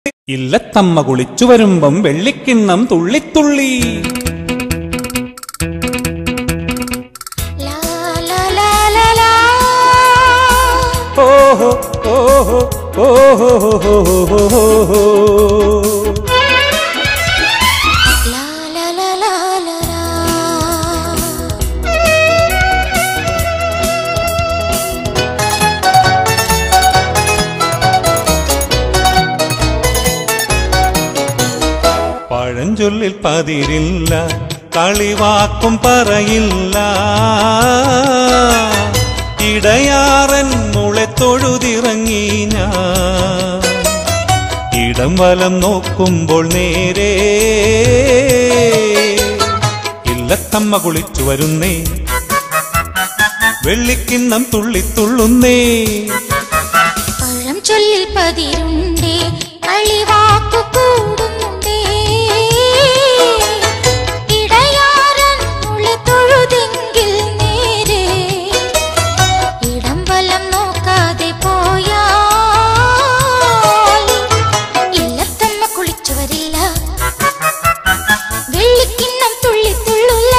ഇല്ലത്തമ്മ കുളിച്ചു വരുമ്പം വെള്ളിക്കിണ്ണം തുള്ളിത്തുള്ളി ലാ ലാ ലാ ലാ ലാ ഓഹോ ഓഹോ ഓഹോ ലാ ലാ ലാ ലാ ലാ ലാ പഴഞ്ചൊല്ലിൽ പതിരില്ല കളിവാക്കും പറയില്ല ഇടയാറൻ മുളെ തൊഴുതിറങ്ങി ഞാൻ ഇടം വലം നോക്കുമ്പോൾ നേരെ ഇല്ലത്തമ്മ കുളിച്ചു വരുന്നേ വെള്ളിക്കിണ്ണം തുള്ളിത്തുള്ളുന്നേ പഴം ചൊല്ലിൽ പതിരുണ്ടേ കളിവാക്കു കൂടുന്നുണ്ടേ ഇടയാറൻ ഉള്ളി തൊഴുതെങ്കിൽ നേരെ ഇടം വലം നോക്കാതെ പോയാൽ ഇല്ലത്തമ്മ കുളിച്ചു വരില്ല വെള്ളിക്കിണ്ണം തുള്ളിത്തുള്ളില്ല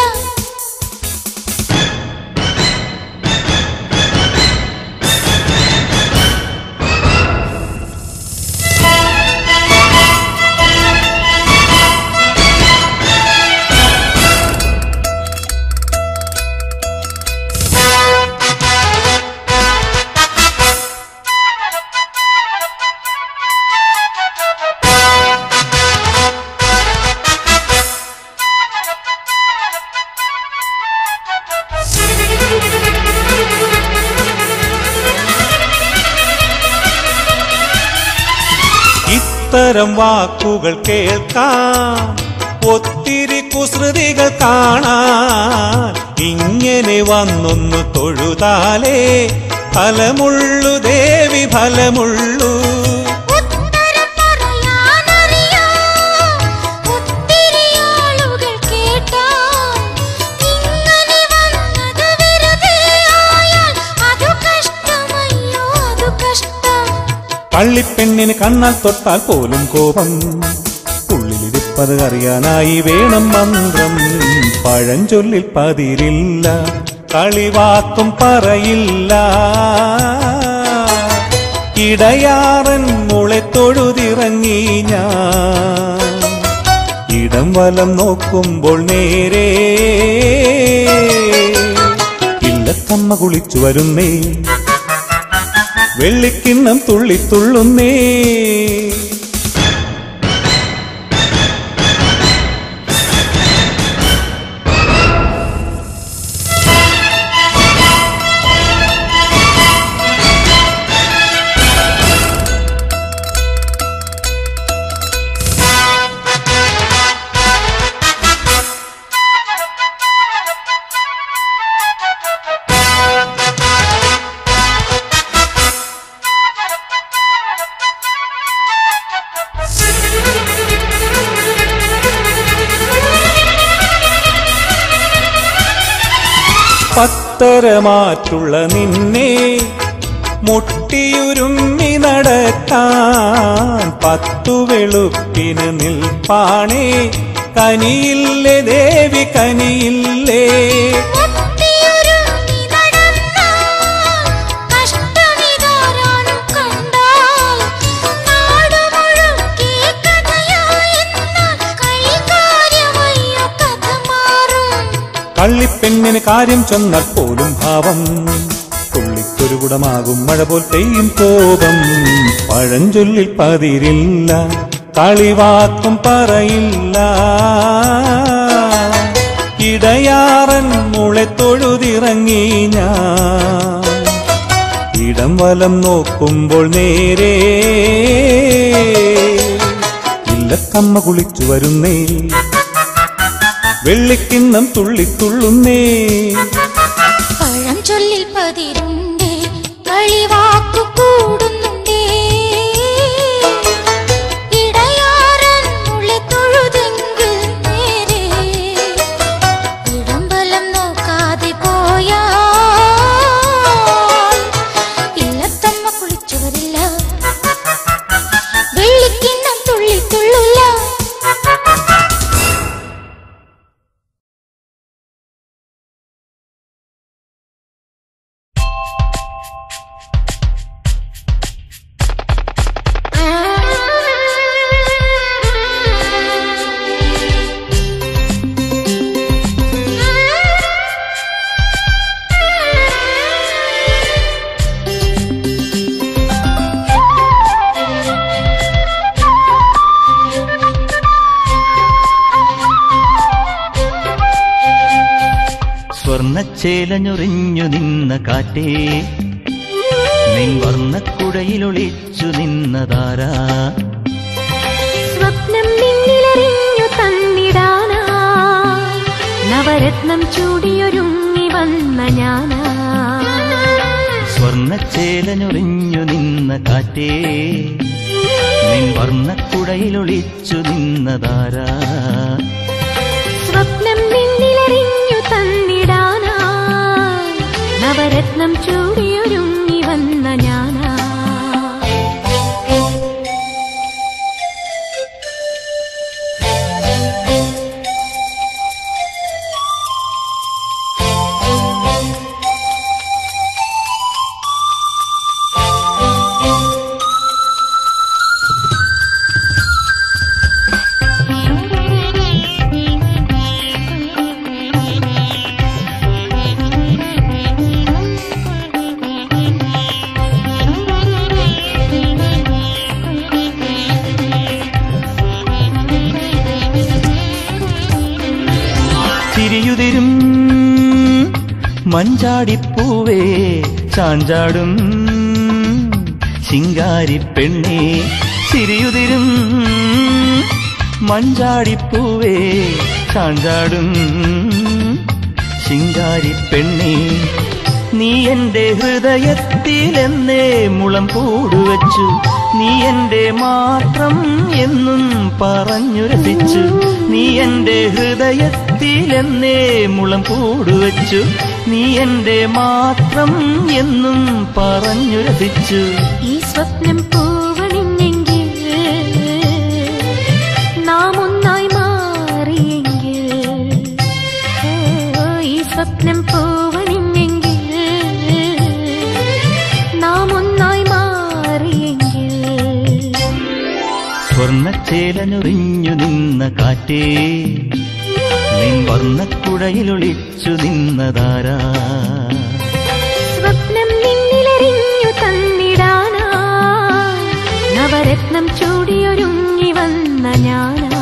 ഇത്തരം വാക്കുകൾ കേൾക്കാൻ ഒത്തിരി കുസൃതികൾ കാണാൻ ഇങ്ങനെ വന്നൊന്നു തൊഴുതാലേ ഫലമുള്ളു ദേവി ഫലമുള്ളൂ ഉത്തരം പറയാനറിയാം ഒത്തിരി ആളുകൾ കേട്ടാൽ ഇങ്ങനെ വന്നത് വെറുതെയായാൽ അതു കഷ്ടമയ്യോ അതു കഷ്ടം പള്ളിപ്പെണ്ണിന് കണ്ണാൽ തൊട്ടാൽ പോലും കോപം ഉള്ളിലിരിപ്പത് അറിയാനായി വേണം മന്ത്രം പഴഞ്ചൊല്ലിൽ പതിരില്ല കളിവാക്കും പറയില്ല ഇടയാറൻ മുളെ തൊഴുതിറങ്ങി ഞാൻ ഇടം വലം നോക്കുമ്പോൾ നേരെ ഇല്ലത്തമ്മ കുളിച്ചു വരുന്നേ വെള്ളിക്കിണ്ണം തുള്ളിത്തുള്ളുന്നേ പത്തരമാറ്റുള്ള നിന്നെ മുട്ടിയുരുമ്മി നടക്കാൻ പത്തു വെളുപ്പിന് നിൽപ്പാണേ കനിയില്ലേ ദേവി കനിയില്ലേ ഒത്തിയൊരുങ്ങി നടന്നാൽ കഷ്ടമിതാരാനും കണ്ടാൽ നാടു മുഴുക്കെ കഥയായെന്നാൽ കളികാര്യമയ്യോ കഥ മാറും കള്ളിപ്പെണ്ണിന് കാര്യം ചെന്നാൽ പോലും ഭാവം തുള്ളിക്കൊരു കുടമാകും മഴ പോൽ പെയ്യും കോപം പഴഞ്ചൊല്ലിൽ പതിരില്ല കളിവാക്കും പറയില്ല ഇടയാറൻ മുളെ തൊഴുതിറങ്ങി ഞാൻ ഇടം വലം നോക്കുമ്പോൾ നേരെ ഇല്ലത്തമ്മ കുളിച്ചു വരുന്നേ വെള്ളിക്കിണ്ണം തുള്ളിത്തുള്ളുന്നേ പഴം ചൊല്ലിൽ പതിരുണ്ടേ കളിവാക്കു കൂടുന്നുണ്ടേ ഇടയാറൻ ഉള്ളി തൊഴുതെങ്കിൽ നേരെ ഇടം വലം നോക്കാതെ പോയാൽ ഇല്ലത്തമ്മ കുളിച്ചു വരില്ല വെള്ളിക്കിണ്ണം സ്വർണ്ണച്ചേലഞ്ഞുറിഞ്ഞു നിന്ന കാറ്റേ നിൻ വർണ്ണക്കുടയിലൊളിച്ചു നിന്നതാരാ സ്വപ്നം നിന്നിലറിഞ്ഞു തന്നിടാനാ നവരത്നം ചൂടിയൊരുങ്ങി വന്ന ഞാനാ സ്വർണ്ണച്ചേലഞ്ഞുറിഞ്ഞു നിന്ന കാറ്റേ നിൻ വർണ്ണക്കുടയിലൊളിച്ചു നിന്നതാരാ സ്വപ്നം നിന്നിലറിഞ്ഞു തന്നിടാനാ നവരത്നം ചൂടിയൊരുങ്ങി വന്ന ഞാനാ ചിരിയുതിരും മഞ്ചാടിപ്പൂവേ ചാഞ്ചാടും ശിങ്കാരിപ്പെണ്ണേ ചിരിയുതിരും മഞ്ചാടിപ്പൂവേ ചാഞ്ചാടും ശിങ്കാരിപ്പെണ്ണേ നീ എന്റെ ഹൃദയത്തിലെന്നേ മുളം കൂടുവച്ചു നീ എന്റെ മാത്രം എന്നും പറഞ്ഞു രസിച്ചു നീ എന്റെ ഹൃദയത്തിലെന്നേ മുളം കൂടുവച്ചു നീ എന്റെ മാത്രം എന്നും പറഞ്ഞു രസിച്ചു ഈ സ്വപ്നം പൂവണിഞ്ഞെങ്കിൽ നാം ഒന്നായി മാറിയെങ്കിൽ ഓ, ഈ സ്വപ്നം പൂവണിഞ്ഞെങ്കിൽ നാം ഒന്നായി മാറിയെങ്കിൽ സ്വർണ്ണച്ചേലനുറിഞ്ഞു നിന്ന കാറ്റേ നിൻ വർണ്ണക്കുടയിലൊളിച്ചു നിന്നതാരാ സ്വപ്നം നിന്നിലറിഞ്ഞു തന്നിടാനാ നവരത്നം ചൂടിയൊരുങ്ങി വന്ന ഞാനാ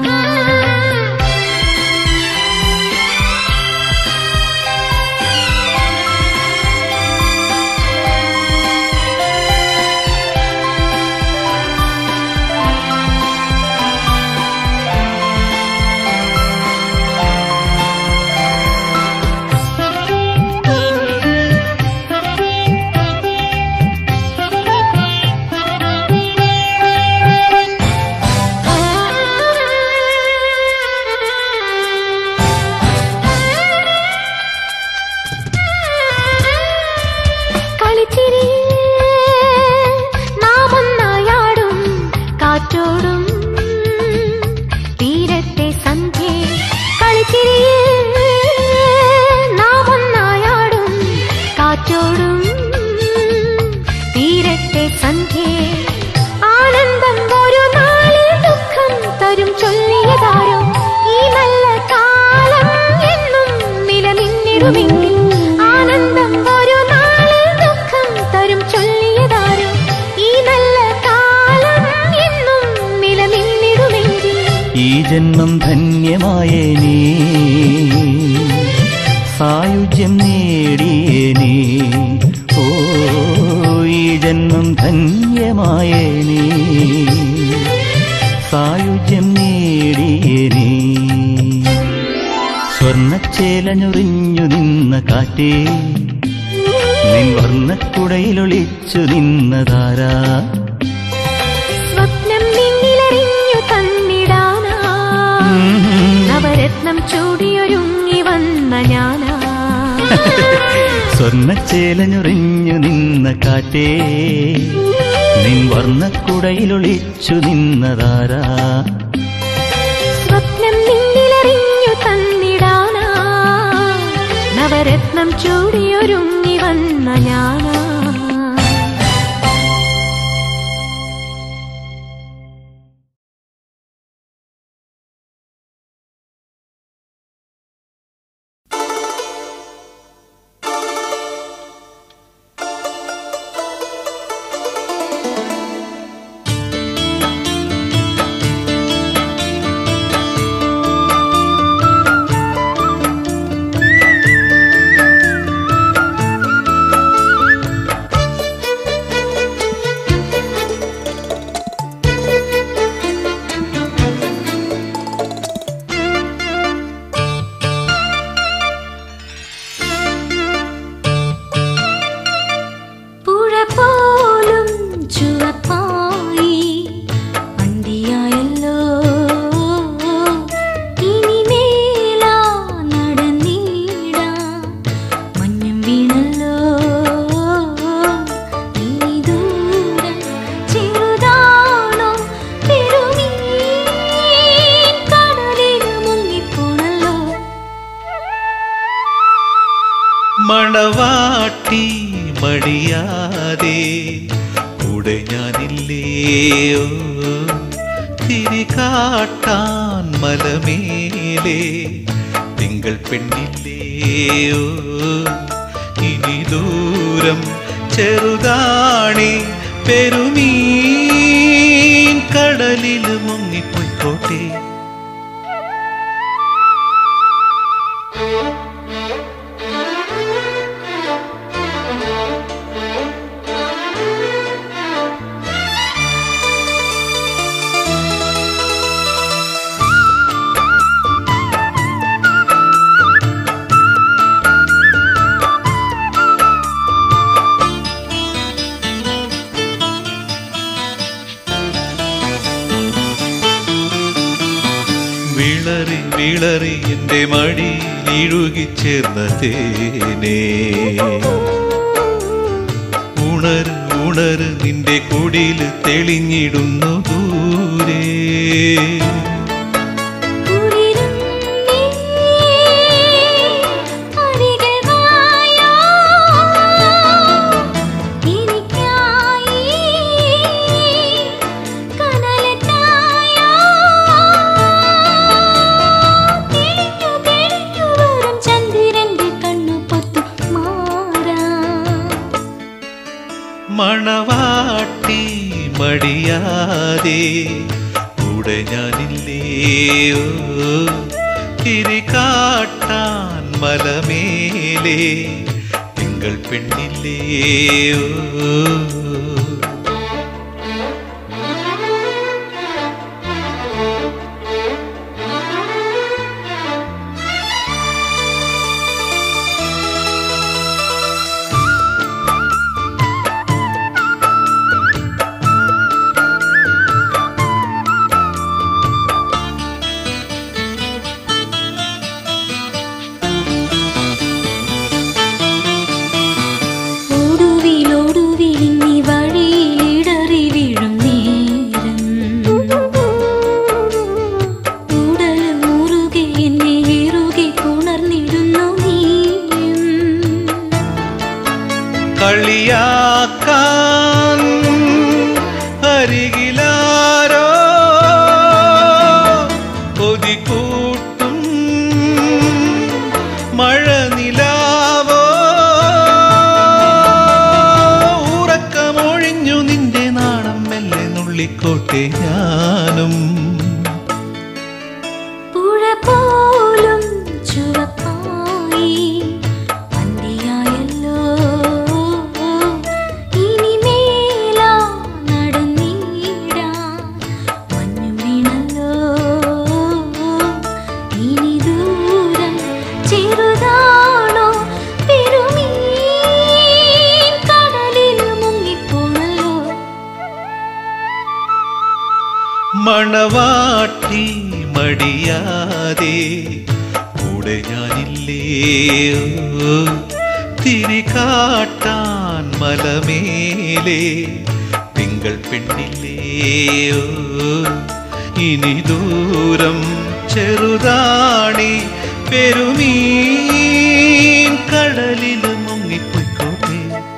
കളിച്ചിരിയിൽ നാം ഒന്നായാടും കാറ്റോടും തീരത്തെ സന്ധ്യേ കളിച്ചിരിയിൽ നാം ഒന്നായാടും കാറ്റോടും തീരത്തെ സന്ധ്യേ ആനന്ദം ഒരു നാളിൽ ദുഃഖം തരും ചൊല്ലിയതാരോ ഈ നല്ല കാലം എന്നും നിലനിന്നിടുമെങ്കിൽ ആനന്ദം ഒരു നാളിൽ ദുഃഖം തരും ചൊല്ലിയതാരോ ഈ നല്ല കാലം എന്നും നിലനിന്നിടുമെങ്കിൽ ഈ ജന്മം ധന്യമായ നീ സായുജ്യം നേടിയേ നീ ഓ ഈ ജന്മം ധന്യമായ നീ സായുജ്യം നേടിയേ നീ സ്വർണ്ണച്ചേലഞ്ഞുറിഞ്ഞു നിന്ന കാറ്റേ നിൻ വർണ്ണക്കുടയിലൊളിച്ചു നിന്നതാരാ സ്വപ്നം നിന്നിലറിഞ്ഞു തന്നിടാനാ നവരത്നം ചൂടിയൊരുങ്ങി വന്ന ഞാനാ സ്വർണ്ണച്ചേലഞ്ഞുറിഞ്ഞു നിന്ന കാറ്റേ നിൻ വർണ്ണക്കുടയിലൊളിച്ചു നിന്നതാരാ സ്വപ്നം നിന്നിലറിഞ്ഞു തന്നിടാനാ നവരത്നം ചൂടിയൊരുങ്ങി വന്ന ഞാനാ ും മടിയാതെ കൂടെ ഞാനില്ലേയോ തിരി കാട്ടാൻ മലമേലെ തിങ്കൾ പെണ്ണില്ലേയോ ഇനി ദൂരം ചെറുതാണി പെരുമീൻ കടലിൽ മുങ്ങിപ്പോയിക്കോട്ടെ വിളറി വിളറി എൻ്റെ മടിയിൽ ഇഴുകിച്ചേർന്ന തേനേ ഉണര് ഉണര് നിന്റെ കുടിൽ തെളിഞ്ഞിടുന്നു ദൂരെ കുളിരും നീ അരികിൽ വായോ എനിക്കായി കനലത്തായോ തെളിഞ്ഞു തെളിഞ്ഞു വരും ചന്ദ്രന്റെ കണ്ണു പൊത്തു മാറാം മണവാട്ടി മടിയാതെ കൂടെ ഞാനില്ലേയോ തിരി കാട്ടാൻ മലമേലെ തിങ്കൾ പെണ്ണില്ലേയോ ഓടുവിലോടുവിലിങ്ങി വഴിയിലിടറി വീഴും നേരം ഉടൽ മുറുകെ എന്നെ ഇറുകെ ഉണർന്നിടുന്നു നീയും കളിയാക്കാൻ അരികിലാരോ കൊതിക്കൂട്ടും മഴ നിലാവോ ഉറക്കമൊഴിഞ്ഞു നിന്റെ നാണം മെല്ലെ നുള്ളിക്കോട്ടെ ഞാനും പുഴ പോലും ചുവപ്പായി അന്തിയായല്ലോ ഇനി മേലാ നടന്നീടാൻ മഞ്ഞു വീണല്ലോ ഇനി ദൂരം ചെറുതാണോ പെരുമീൻ കടലിൽ മുങ്ങിപ്പോണല്ലോ മണവാട്ടി മടിയാതെ കൂടെ ഞാനില്ലേയോ തിരി കാട്ടാൻ മലമേലെ തിങ്കൾ പെണ്ണില്ലേയോ ഇനി ദൂരം ചെറുതാണി പെരുമീൻ കടലിൽ മുങ്ങിപ്പോയിക്കോട്ടെ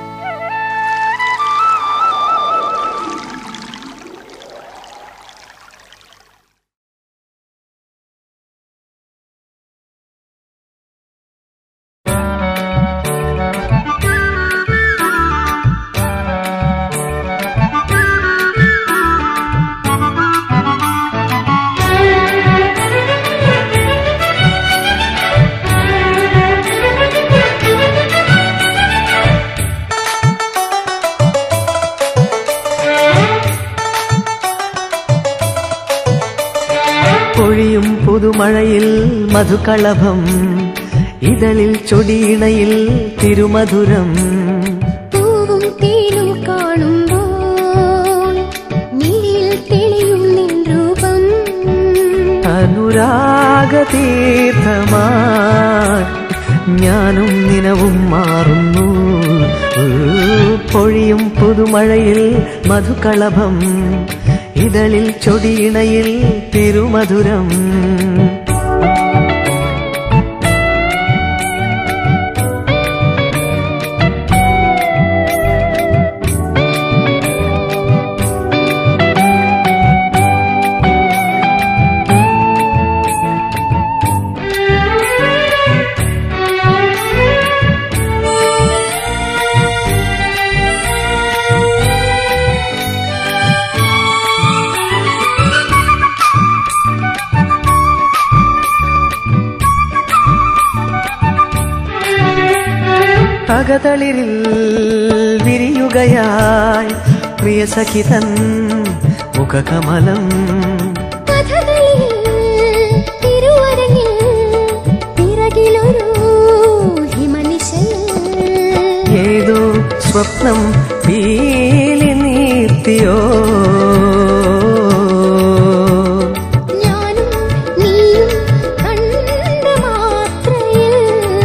പൊഴിയും പുതുമഴയിൽ മധുകളഭം ഇതളിൽ ചൊടിയിണയിൽ തിരുമധുരം പൂവും തേനും കാണുമ്പോൾ മിഴിയിൽ തെളിയും നിൻ രൂപം അനുരാഗതീർത്ഥമായി ഞാനും നിനവും മാറുന്നു ഊ, പൊഴിയും പുതുമഴയിൽ മധുകളഭം ഇതളിൽ ചൊടിയിണയിൽ തിരുമധുരം അകതളിരിൽ വിരിയുകയായി പ്രിയ സഖിതൻ മുഖകമലം കഥകളിൽ തിരുവരങ്ങിൽ പിറകിലൊരു ഹിമനിശയിൽ ഏതോ സ്വപ്നം പീലി നീർത്തിയോ ഞാനും നീയും കണ്ട മാത്രയിൽ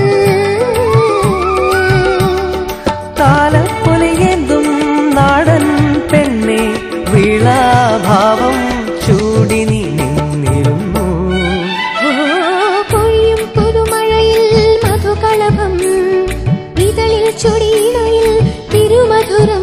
താലപ്പൊലിയെന്തും നാടൻ പെണ്ണെ വീളാഭാവം ചൂടി നീ നിന്നിരുന്നു ഓ, പൊഴിയും പുതുമഴയിൽ മധുകളഭം ഇതളിൽ ചൊടിയിണയിൽ തിരുമധുരം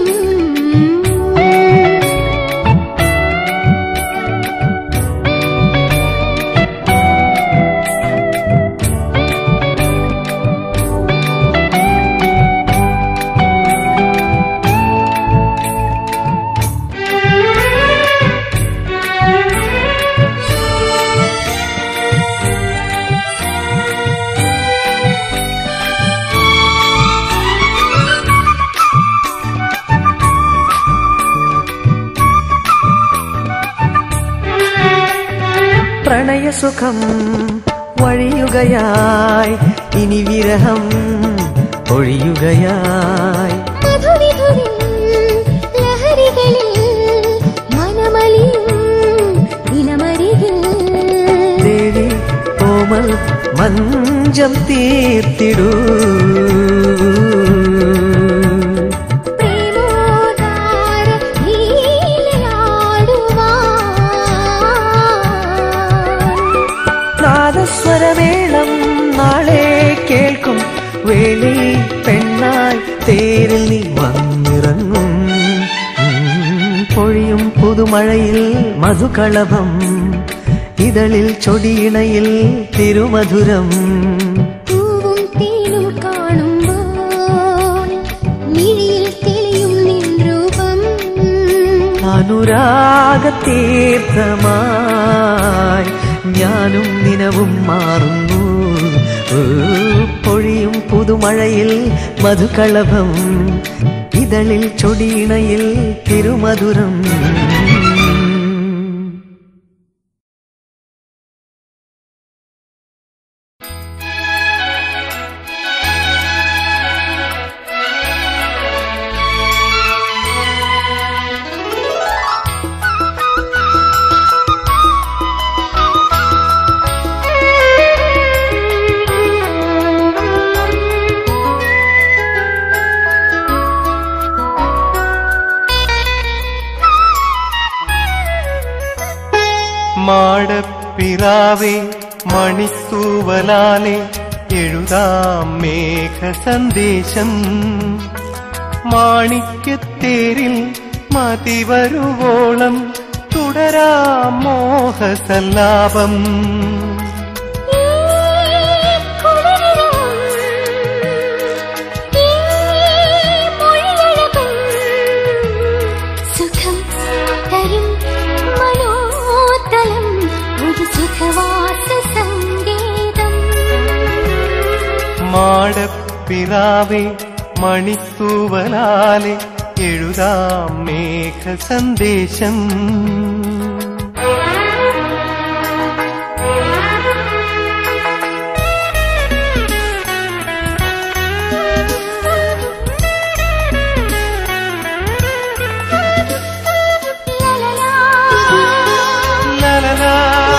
പ്രണയസുഖം വഴിയുകയായി ഇനി വിരഹം ഒഴിയുകയായി മധുവിധുവിൻ ലഹരികളിൽ മനമലിയും ദിനമരികിൽ ദേവി കോമൽ മഞ്ചം തീർത്തിടൂ പ്രേമോദാര നീലയാടുവാൻ നാദസ്വരമേളം നാളെ കേൾക്കും വേളി പെണ്ണായി തേരിൽ നീ വന്നിറങ്ങും ഉം, പൊഴിയും പുതുമഴയിൽ മധുകളഭം ഇതളിൽ ചൊടിയിണയിൽ തിരുമധുരം പൂവും തേനും കാണുമ്പോൾ മിഴിയിൽ തെളിയും നിൻ രൂപം അനുരാഗതീർത്ഥമായി ഞാനും നിനവും മാറുന്നു ഓ, പൊഴിയും പുതുമഴയിൽ മധുകളഭം ഇതളിൽ ചൊടിയിണയിൽ തിരുമധുരം മാടപ്പിറാവേ മണിത്തൂവലാലെ എഴുതാം മേഘ സന്ദേശം മാണിക്യത്തേരിൽ മതിവരുവോളം തുടരാം മോഹസല്ലാപം ഈ കുളിരിലും ഈ മൊഴിയഴകും സുഖം തരും മനോതലം ഒരു സുഖവാസ സംഗീതം മാടപ്പിറാവേ മണിത്തൂവലാലെ എഴുതാം മേഘ സന്ദേശം ലലലാ.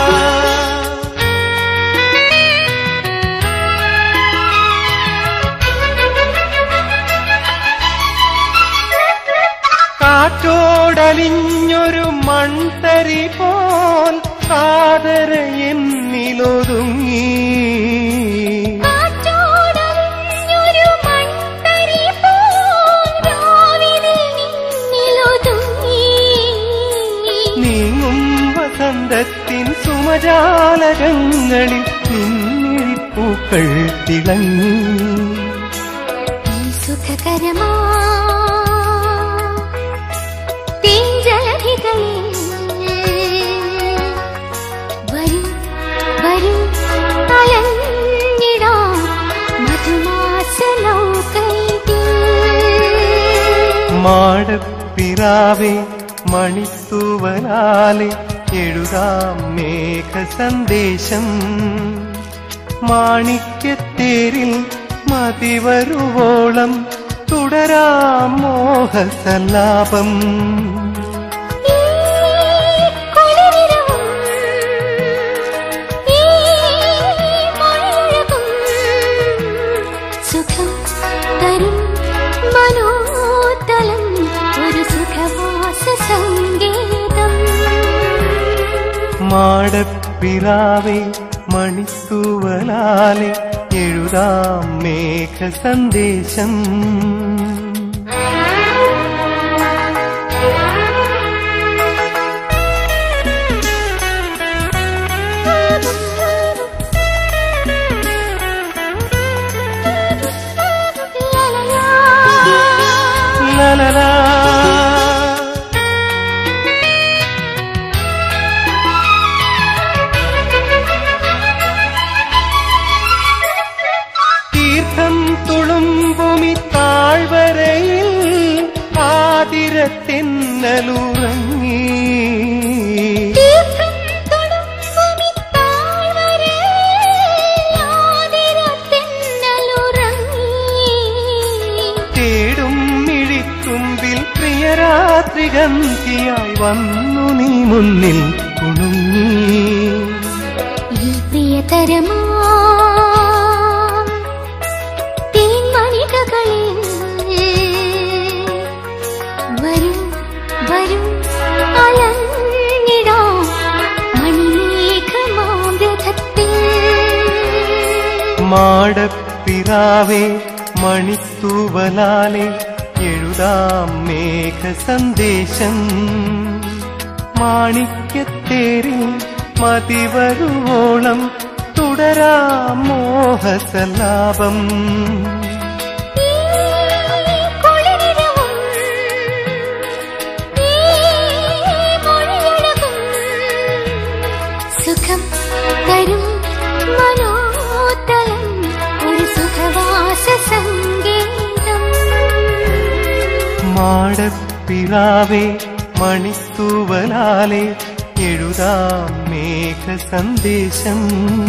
കാറ്റോടലിഞ്ഞൊരു മൺതരി പോൽ കാതര എന്നിലൊതുങ്ങി കാറ്റോടലിഞ്ഞൊരു മൺതരി പോൽ രാവിലെ നിന്നിലൊതുങ്ങി. നീങ്ങും വസന്തത്തിൻ സുമജാലകങ്ങളിൽ നിന്നിഴിപ്പൂക്കൾ തിളങ്ങി ഈ സുഖകരമാ തേഞ്ചലധികളിൽ വരൂ വരൂ അലഞ്ഞിടാം മധുമാസ നൗകൈകൾ മാടപ്പിറാവേ മണിത്തൂവലാലെ എഴുതാം മേഘ സന്ദേശം മാണിക്യത്തേരിൽ മതിവരുവോളം തുടരാം മോഹസല്ലാപം ഈ കുളിരിരവും ഈ മഴയഴകും സുഖം തരും മനോതലം ഒരു സുഖവാസ സംഗീതം മാടപ്പിറാവേ മണിത്തൂവലാലെ എഴുതാം മേഘ സന്ദേശം ലലലാ തീർത്ഥം തുളുമ്പുമി താഴ്വരയിൽ ആതിരത്തെന്നലുറങ്ങി തീർത്ഥം തൊടുമ്പുമി താഴ്വരയിൽ ആതിരത്തെന്നലുറങ്ങി. തേടും മിഴിത്തുമ്പിൽ പ്രിയരാത്രികന്തിയായി വന്നു നീ മുന്നിൽ കുണുങ്ങി ഈ പ്രിയതരമാ തേൻമണികകളിൽ വരൂ വരൂ അലഞ്ഞിടാം മണിമേഘമാവ്രതത്തിൽ മാടപ്പിറാവേ മണിത്തൂവലാലെ എഴുതാം മേഘ സന്ദേശം മാണിക്യത്തേരിൽ മതിവരുവോളം തുടരാം മോഹസലാപം ഈ കുളിരിരവും ഈ മഴയഴകും സുഖം തരും മനോതലം ഒരു സുഖവാസ സംഗീതം മാടപ്പിറാവേ മണിത്തൂവലാലെ എഴുതാം മേഘ സന്ദേശം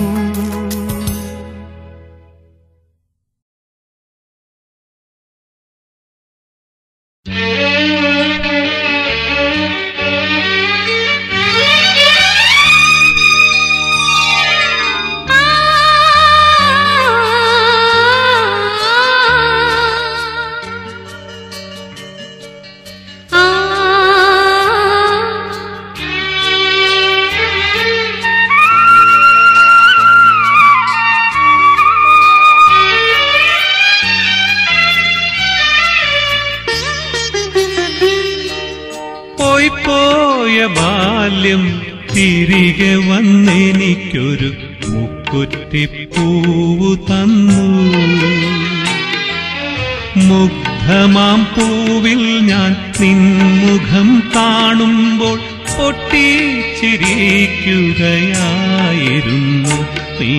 പോയി പോയ ബാല്യം തിരികെ വന്നെനിക്കൊരു മുക്കുറ്റിപ്പൂവു തന്നു മുഗ്ധമാം പൂവിൽ ഞാൻ നിൻമുഖം കാണുമ്പോൾ പൊട്ടിച്ചിരിക്കുകയായിരുന്നു നീ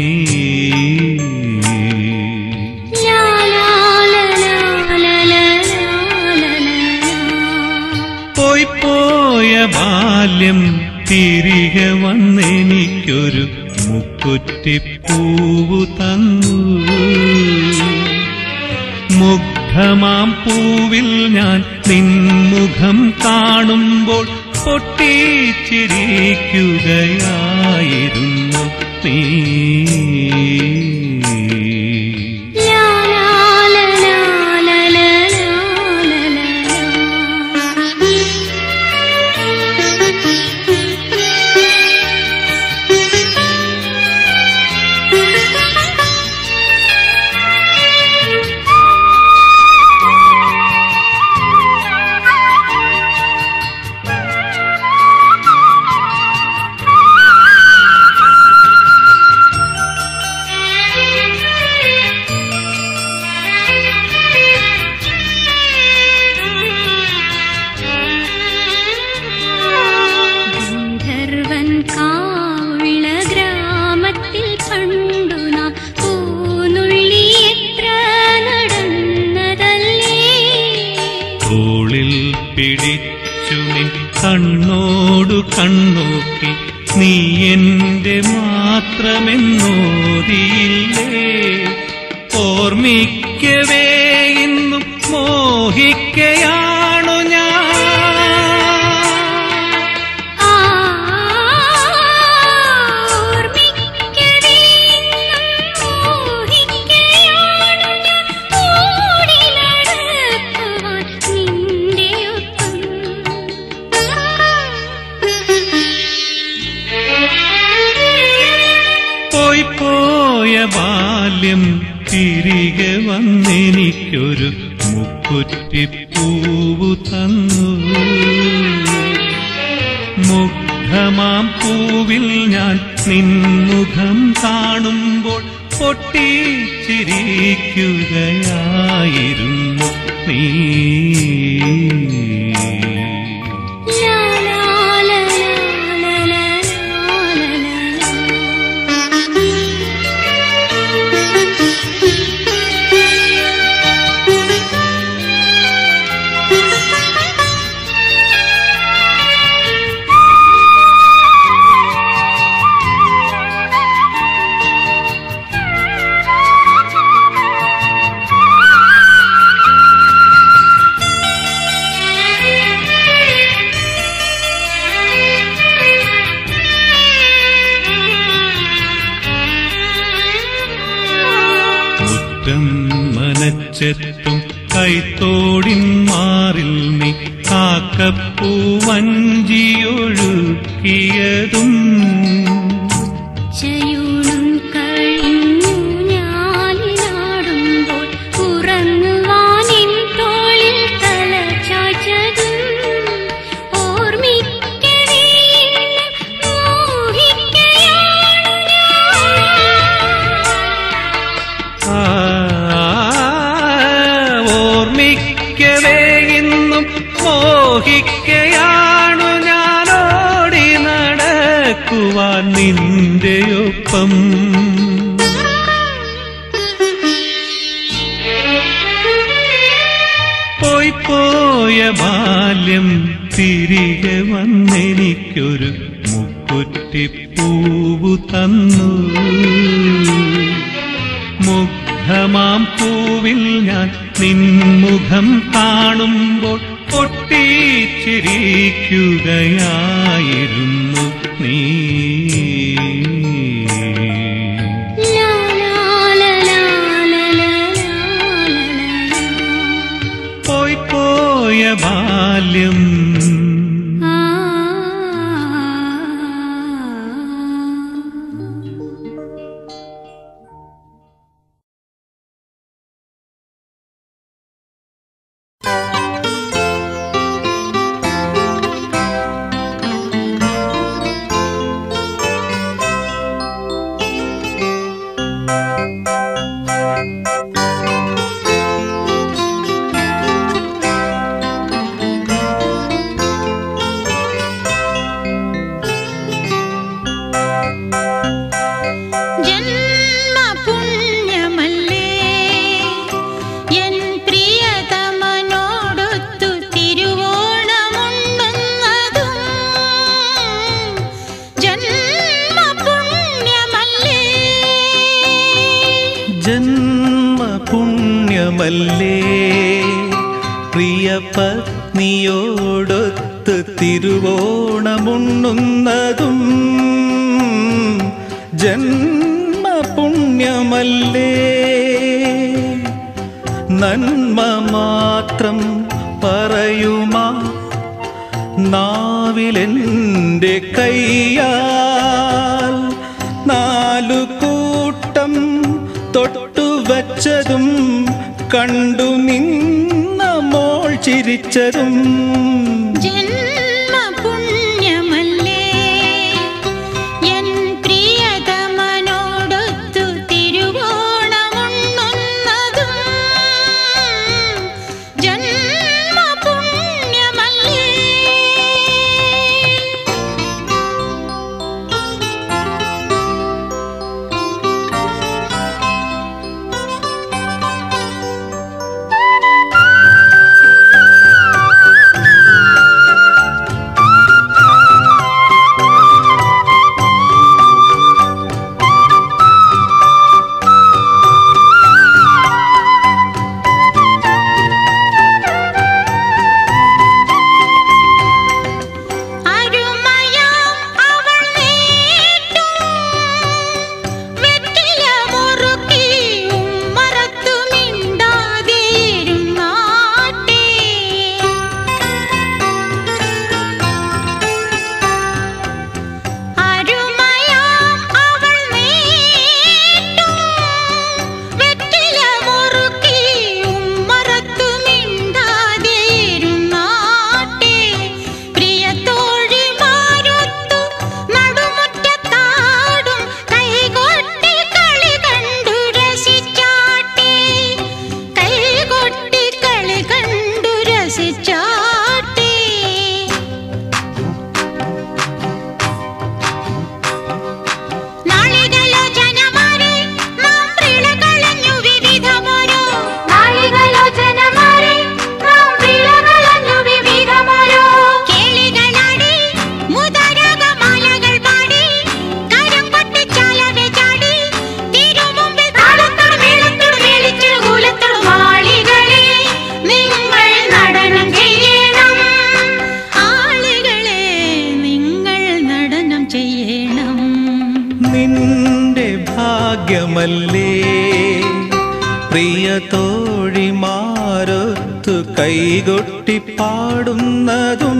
ലാ ലാ ലാ ലാ ലാ ലാ ലാ ലാ. പോയി പോയ ബാല്യം തിരികെ വന്നെനിക്കൊരു മുക്കുറ്റിപ്പൂവു തന്നു മുഗ്ധമാം പൂവിൽ ഞാൻ നിൻമുഖം കാണുമ്പോൾ പൊട്ടിച്ചിരിക്കുകയായിരുന്നു നീ ലാ ലാ ലാ ലാ ലാ ലാ ലാ ലാ ഗന്ധർവൻ കാവുള്ള ഗ്രാമത്തിൽ പണ്ടു നാം പൂനുള്ളി എത്ര നടന്നതല്ലേ കണ്ണോടു കണ്ണോക്കി നീ എന്റെ മാത്രമെന്നോതിയില്ലേ ഓർമ്മിക്കവേ ഇന്നും മോഹിക്കയാണു ഞാൻ ഓർമ്മിക്കവേ മോഹിക്കയാണു ഞാൻ ഓടി നടക്കുവാൻ നിന്റെയൊപ്പം പോയി പോയ ബാല്യം തിരികെ വന്നെനിക്കൊരു മുക്കുറ്റിപ്പൂവു തന്നു മുഗ്ധമാം പൂവിൽ ഞാൻ നിൻമുഖം കാണുമ്പോൾ പൊട്ടിച്ചിരിക്കുകയായിരുന്നു നീ ലാ ലാ ലാ ലാ ലാ മുറ്റം മനച്ചെത്തും കൈത്തോടിൻ മാറിൽ നീ കാക്കപ്പൂ വഞ്ചിയൊഴുക്കിയതും ചയൂണും കഴിഞ്ഞു ഞാനിലാടുമ്പോൾ ഉറങ്ങുവാനിൻ തോളിൽ തല ചായ്ച്ചതും ഓർമ്മിക്കവേ മോഹിക്കയാണു ആ, ഓർമ്മിക്കവേ ഇന്നും മോഹിക്കയാണു ഞാനോടി നടക്കുവാൻ നിന്റെയൊപ്പം പോയി പോയ ബാല്യം തിരികെ വന്നെനിക്കൊരു മുക്കുറ്റിപ്പൂവു തന്നു മുഗ്ധമാം പൂവിൽ ഞാൻ നിൻമുഖം കാണുമ്പോൾ പൊട്ടിച്ചിരിക്കുകയായിരുന്നു നീ ലാ ലാ ലാ ലാ ലാ ലാ പോയി പോയ ബാല്യം ലാ ജന്മപുണ്യമല്ലേ എൻ പ്രിയതമനോടൊത്തു തിരുവോണമുണ്ണുന്നതും ജന്മപുണ്യമല്ലേ ജന്മപുണ്യമല്ലേ പ്രിയ പത്നിയോടൊത്ത് തിരുവോണമുണ്ണുന്നതും ജന്മപുണ്യമല്ലേ നന്മ മാത്രം പറയുമാ നാവിലെന്റെ കൈയാൽ നാലു കൂട്ടം തൊട്ടുവച്ചതും കണ്ടു നിന്ന മോൾ ചിരിച്ചതും ജന്മപുണ്യമല്ലേ എൻ പ്രിയതമനോടൊത്തു തിരുവോണമുണ്ണുന്നതും ജന്മപുണ്യമല്ലേ നിന്റെ ഭാഗ്യമല്ലേ പ്രിയ തോഴിമാരൊത്തു കൈകൊട്ടി പാടുന്നതും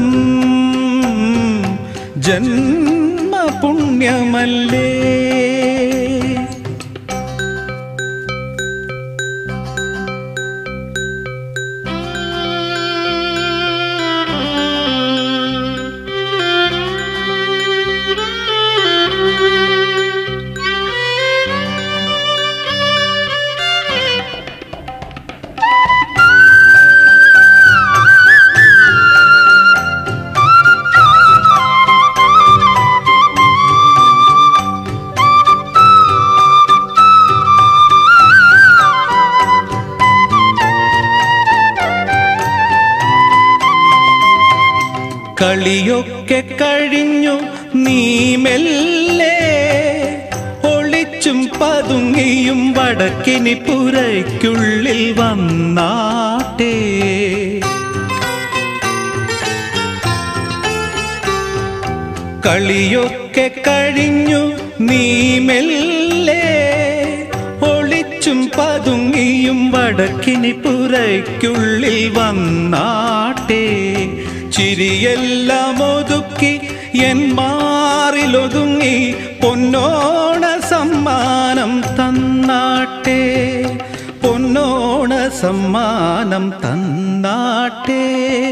ജന്മപുണ്യമല്ലേ കളിയൊക്കെ കഴിഞ്ഞു നീ മെല്ലെ ഒളിച്ചും പതുങ്ങിയും വടക്കിനി പുരയ്ക്കുള്ളിൽ വന്നാട്ടെ കളിയൊക്കെ കഴിഞ്ഞു നീ മെല്ലെ ഒളിച്ചും പതുങ്ങിയും വടക്കിനി പുരയ്ക്കുള്ളിൽ വന്നാട്ടെ ചിരിയെല്ലാം ഒതുക്കി എൻ മാറിലൊതുങ്ങി പൊന്നോണ സമ്മാനം തന്നാട്ടെ പൊന്നോണ സമ്മാനം തന്നാട്ടെ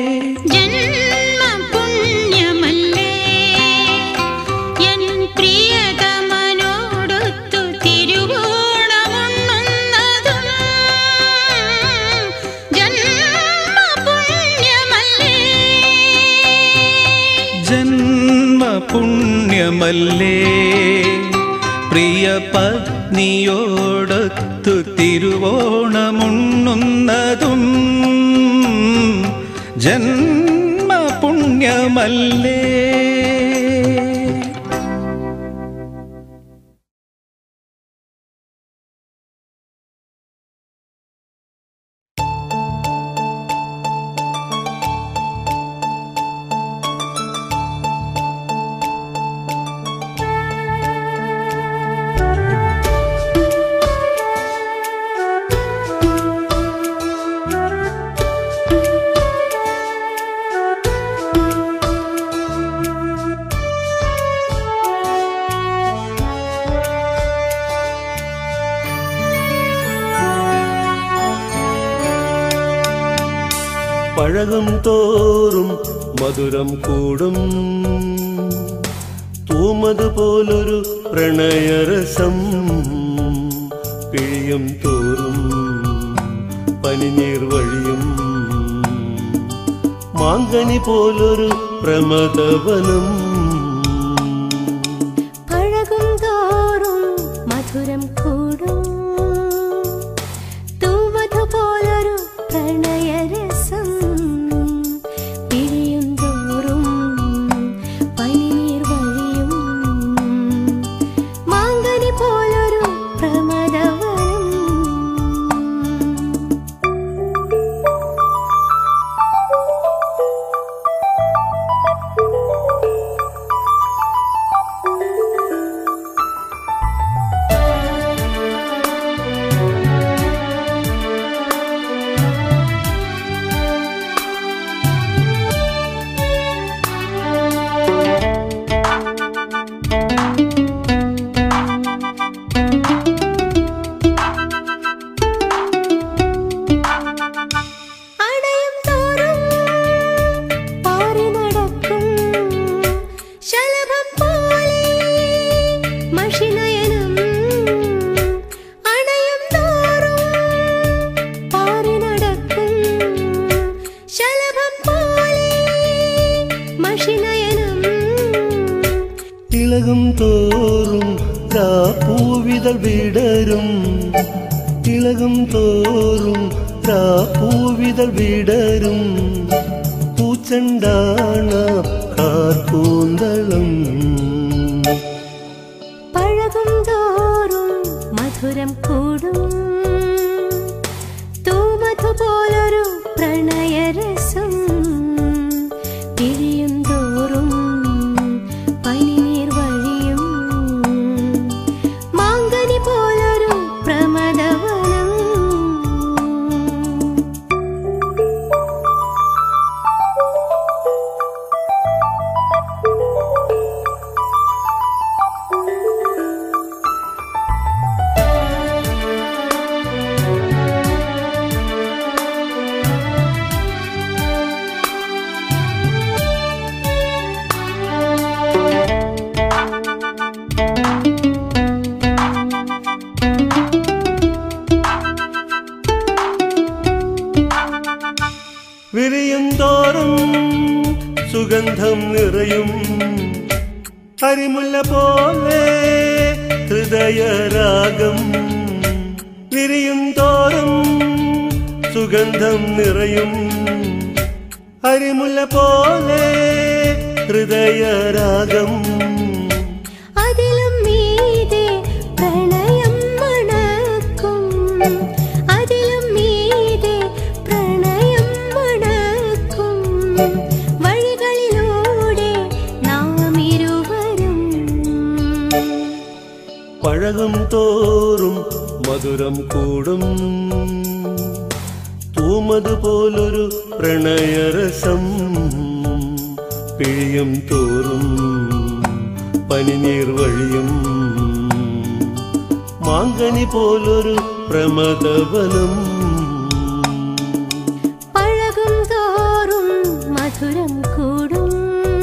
ജന്മപുണ്യമല്ലേ എൻ പ്രിയതമനോടൊത്തു തിരുവോണമുണ്ണുന്നതും ജന്മപുണ്യമല്ലേ ജന്മപുണ്യമല്ലേ പ്രിയ പത്നിയോടൊത്തു തിരുവോണമുണ്ണുന്നതും ജന്മപുണ്യമല്ലേ പഴകും തോറും മധുരം കൂടും തൂമത് പോലൊരു പ്രണയരസം പിഴിയും തോറും പനിനീർ വഴിയും മാങ്കനി പോലൊരു പ്രമദവനം പഴകും തോറും മധുരം കൂടും തൂവധു പോലൊരു പ്രണയരസം പിഴിയും തോറും പനിനീർ വഴിയും മാങ്കനി പോലൊരു പ്രമദവനം അണയും തോറും പാറി നടക്കും ശലഭം പോലെ മഷിനയനം അണയും തോറും പാറി നടക്കും ശലഭം പോലെ മഷിനയനം ഇളകും തോറും പൂവിതൾ വിടരും ഇളകും തോറും പൂവിതൾ വിടരും പൂച്ചണ്ടാണ കാർക്കൂന്തളം പഴകും തോറും മധുരം കൂടും തൂമധു പോലൊരു പ്രണയരസം പിഴിയും തോറും പനിനീർ വഴിയും സുഗന്ധം നിറയും അരിമുല്ല പോലെ ഹൃദയരാഗം വിരിയും തോറും സുഗന്ധം നിറയും അരിമുല്ല പോലെ ഹൃദയരാഗം അതിലും മീതെ പ്രണയം മണക്കും അതിലും മീതെ പ്രണയം മണക്കും വഴികളിലൂടെ നാം ഇരുവരും പഴകും തോറും മധുരം കൂടും തൂമത് പോലൊരു പ്രണയരസം പിഴിയും തോറും പനിനീർ വഴിയും മാങ്കനി പോലൊരു പ്രമദവനം പഴകും തോറും മധുരം കൂടും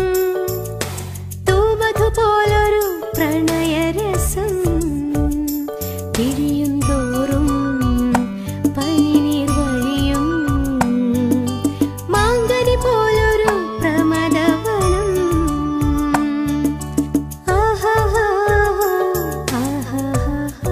തൂമധു പോലൊരു പ്രണയരസം പിരിയും തോറും പനിനീർ വഴിയും മാങ്കനി പോലൊരു പ്രമദവനം ആഹാഹാ, ആഹാഹാ,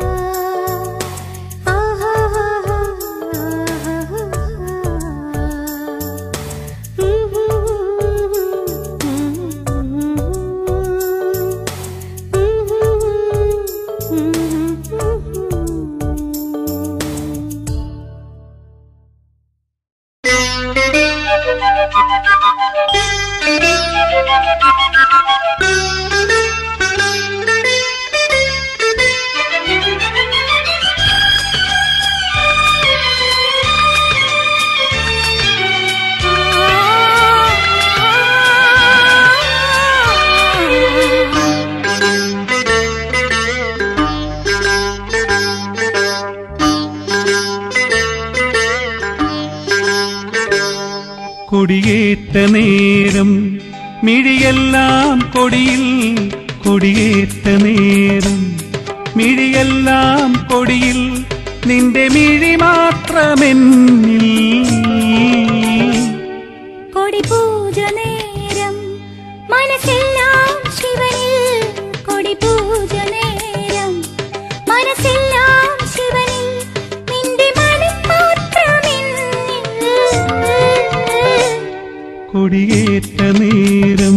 കൊടിയേറ്റ നേരം മിഴിയെല്ലാം കൊടിയിൽ കൊടിയേറ്റ നേരം മിഴിയെല്ലാം കൊടിയിൽ നിന്റെ മിഴി മാത്രമെന്നിൽ കൊടിപൂജ നേരം മനസ്സെല്ലാം ശിവനിൽ കൊടിപൂജ നേരം മനസ്സെല്ലാം ശിവനിൽ നിന്റെ മനം മാത്രമെന്നിൽ കൊടിയേറ്റ നേരം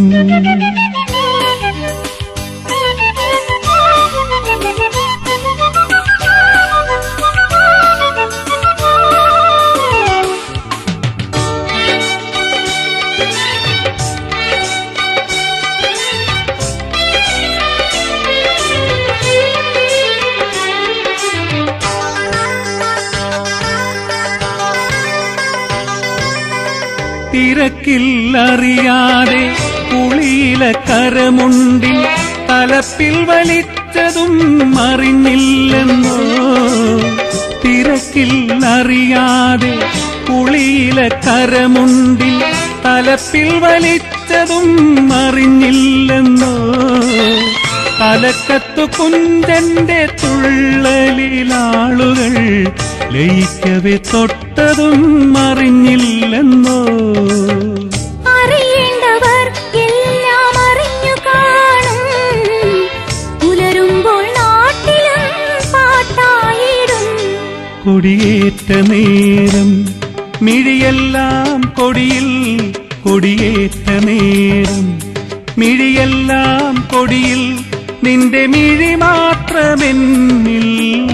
തിരക്കില്ലറിയാതെ കുളിയില കരമുണ്ടിൽ തലപ്പിൽ വലിച്ചതും അറിഞ്ഞില്ലെന്നോ തിരക്കില്ലറിയാതെ കുളിയില കരമുണ്ടിൽ തലപ്പിൽ വലിച്ചതും അറിഞ്ഞില്ലെന്നോ തലക്കത്തു കുഞ്ചന്റെ തുള്ളലിലാളുകൾ ലയിക്കവെ തൊട്ടതും അറിഞ്ഞില്ലെന്നോ അറിയേണ്ടവർ എല്ലാം അറിഞ്ഞു കാണും പുലരുമ്പോൾ നാട്ടിലും പാട്ടായിടും കൊടിയേറ്റ നേരം മിഴിയെല്ലാം കൊടിയിൽ കൊടിയേറ്റ നേരം മിഴിയെല്ലാം കൊടിയിൽ നിന്റെ മിഴി മാത്രമെന്നിൽ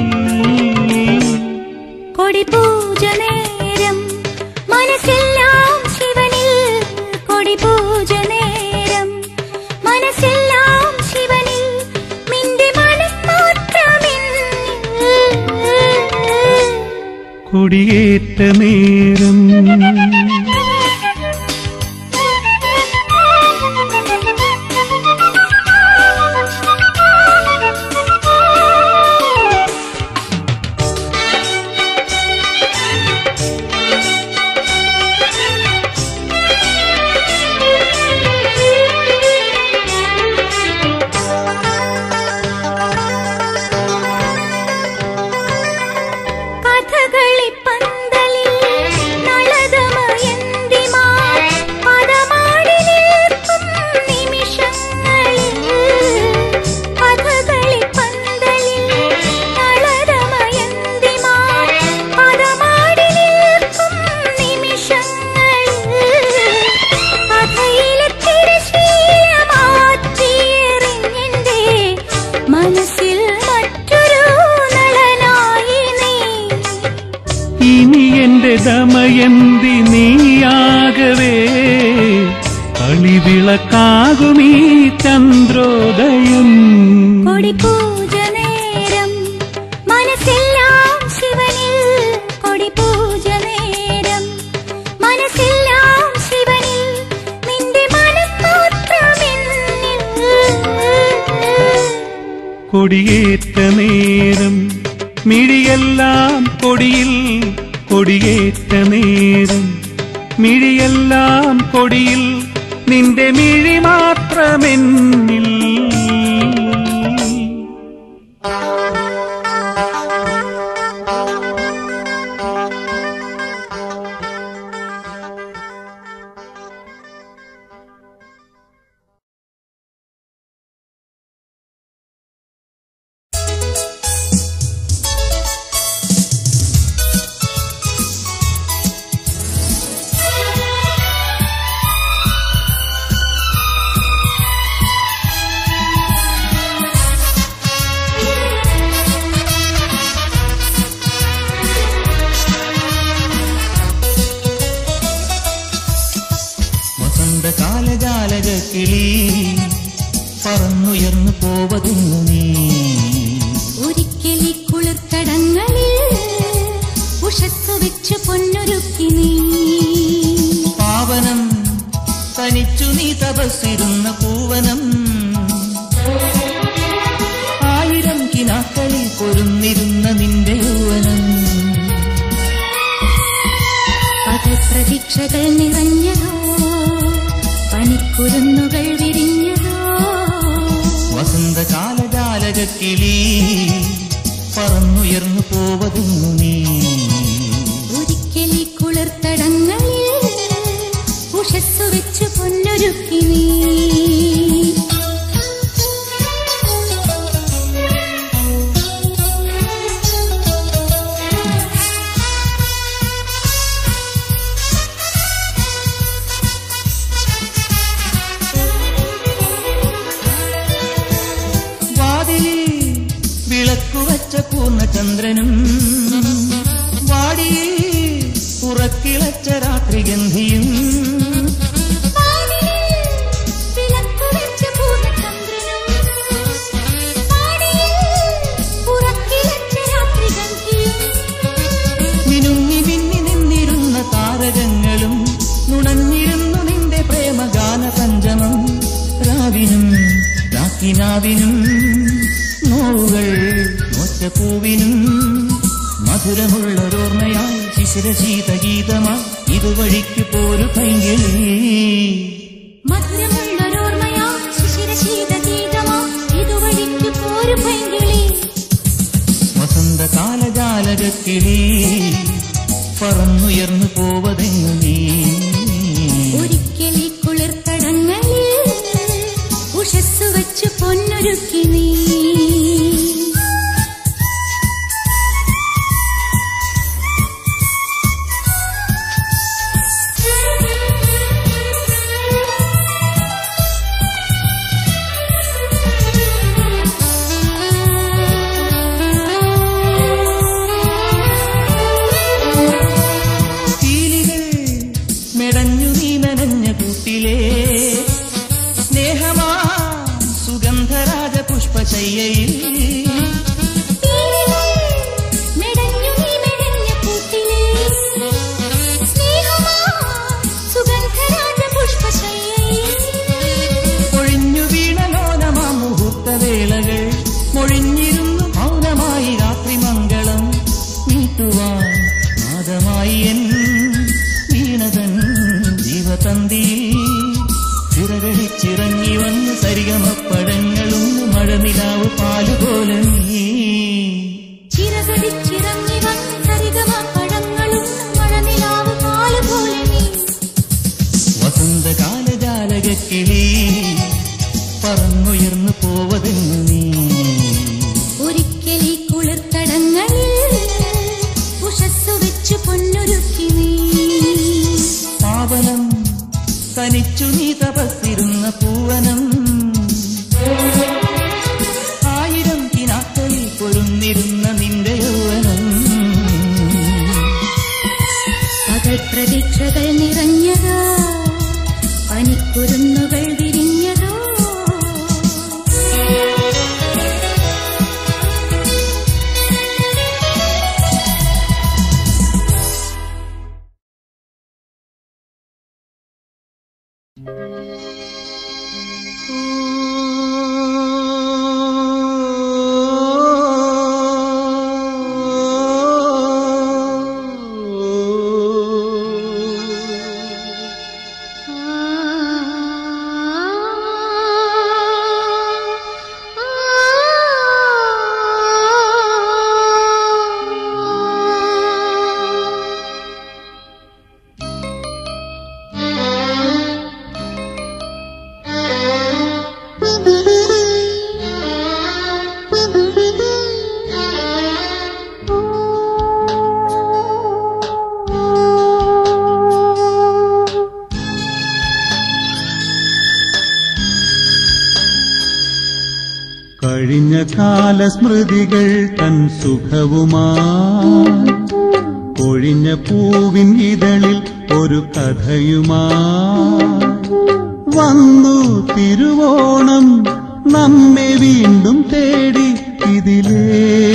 കൊടിപൂജ നേരം മനസ്സെല്ലാം ശിവനിൽ കൊടിപൂജ നേരം മനസ്സെല്ലാം ശിവനിൽ നിന്റെ മനം മാത്രമെന്നിൽ കൊടിയേറ്റ നേരം കഥകളി പന്തലിൽ നളതമ ജയന്തി നീയാകവേ കളിവിളക്കാകുമീ ചന്ദ്രോദയം കൊടിപൂജ നേരം മനസ്സെല്ലാം ശിവനിൽ കൊടിപൂജ നേരം മനസ്സെല്ലാം ശിവനിൽ നിന്റെ മനസ്സോത്രമെന്നിൽ കൊടിയേറ്റ നേരം മിഴിയെല്ലാം കൊടിയിൽ കൊടിയേറ്റ നേരം മിഴിയെല്ലാം കൊടിയിൽ നിന്റെ മിഴി മാത്രമെന്നിൽ വസന്തകാലജാലക കിളി പറന്നുയർന്നു പോവതുന്നു നീ ഒരിക്കലി കുളിർത്തടങ്ങളിൽ ഉഷസ്സു വെച്ച് പൊന്നൊരുക്കി നീ പാവനം തനിച്ചു നീ തപസ്സിരുന്ന പൂവനം ആയിരം കിനാക്കളിൽ പൊരുന്നിരുന്ന നിന്റെ യൗവനം പദപ്രതീക്ഷകൾ നിറഞ്ഞതോ പനിക്കുരുന്നുകൾ വിരിഞ്ഞതോ വസന്തകാലജാലക കിളി പറന്നുയർന്നു പോവതുന്നു നീ ഒരിക്കലി കുളിർത്തടങ്ങളിൽ ഉഷസ്സു വെച്ച് പൊന്നൊരുക്കി നീ വാതിലിൽ വിളക്കുവച്ച പൂർണ്ണചന്ദ്രനും വാടിയിൽ ഉറക്കിളച്ച രാത്രിഗന്ധിയും വിളക്കുവെച്ച പൂർണ്ണചന്ദ്രനും പാടിയിൽ ഉറക്കിലച്ച രാത്രിഗന്ധിയും മിനുങ്ങി മിന്നി നിന്നിരുന്ന താരകങ്ങളും നുണഞ്ഞിരുന്നു നിന്റെ പ്രേമഗാന പഞ്ചമം രാവിനും രാക്കിനാവിനും നോവുകൾ നോറ്റപ്പൂവിനും മധുരമുള്ളൊരോർമ്മയായി ശിശിരശീത ഗീതമായി ഇതുവഴിക്ക് പോരു പൈങ്കിളി മധുരമുള്ളൊരോർമ്മയാ ശിശിരശീതഗീതമാ ഇതുവഴിക്ക് പോരു പൈങ്കിളി വസന്തകാലജാലകക്കിളി പറന്നുയർന്നു പോവതെങ്ങു നീ ഒരിക്കലി കുളിർത്തടങ്ങളിൽ ഉഷസ്സു വെച്ച് പൊന്നൊരുക്കി നീ പീലികൾ മെടഞ്ഞു നീ നനഞ്ഞ കൂട്ടിലേ സ്നേഹമാ സുഗന്ധരാജ പുഷ്പശയ്യയിൽ മെടഞ്ഞു നീ മെടഞ്ഞ കൂട്ടിലേ സ്നേഹമാ സുഗന്ധരാജ പുഷ്പശയ്യയിൽ ഒഴിഞ്ഞു വീണലോലമാ മുഹൂർത്തവേളകൾ മൊഴിഞ്ഞിരുന്നു മൗനമായി രാത്രി മംഗളം നീട്ടുവാൻ നാദമായി എൻ വീണതൻ ജീവതന്തിയിൽ ചിറകടിച്ചിറങ്ങി വന്ന് സരിഗമപ്പഴങ്ങളും മഴനിലാവ് പാലുപോലെ നീ ചിറകടിച്ചിറങ്ങി വന്ന് സരിഗമ പഴങ്ങളും മഴനിലാവ് പാല് പോലെ നീ വസന്തകാലജാലകക്കിളി പറന്നുയർന്നു പോവതെന്നു നീ ഒരിക്കലി കുളിർത്തടങ്ങളിൽ ഉഷസ്സു വെച്ചു പൊന്നൊരുക്കി നീ പാവനം തനിച്ചു നീ തപസ്സിരുന്ന പൂവനം ആയിരം കിനാക്കളിൽ പൊരുന്നിരുന്ന നിന്റെ യൗവനം കഴിഞ്ഞ കാല സ്മൃതികൾ തൻ സുഖവുമായി ഒഴിഞ്ഞ പൂവിൻ ഇതളിൽ ഒരു കഥയുമായി വന്നു തിരുവോണം നമ്മെ വീണ്ടും തേടി ഇതിലേ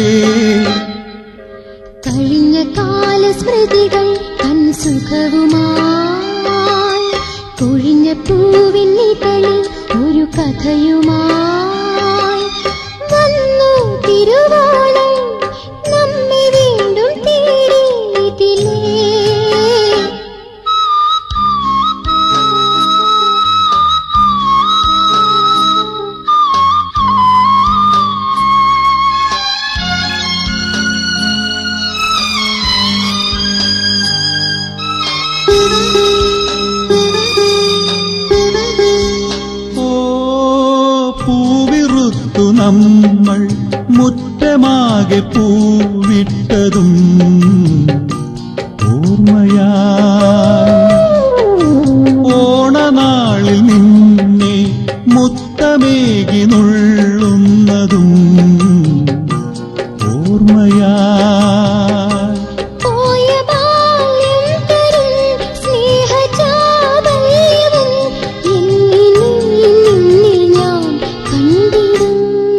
കഴിഞ്ഞ കാല സ്മൃതികൾ തൻ സുഖവുമായി കൊഴിഞ്ഞ പൂവിൻ ഇതളിൽ ഒരു കഥയുമായി വന്നു തിരുവോണം നമ്മെ വീണ്ടും തേടി ഇതിലേ ഓ പൂവിറുത്തു നമ്മൾ മുറ്റമാകെ പൂവിട്ടതും ഓർമ്മയാ ഓണനാളിൽ നിന്നെ മുത്തമേകി നുള്ളുന്നതും ഓർമ്മയാ പോയ ബാല്യം തരും സ്നേഹചാബല്യവും എന്നിൽ നിന്നിൽ ഞാൻ കണ്ടിടും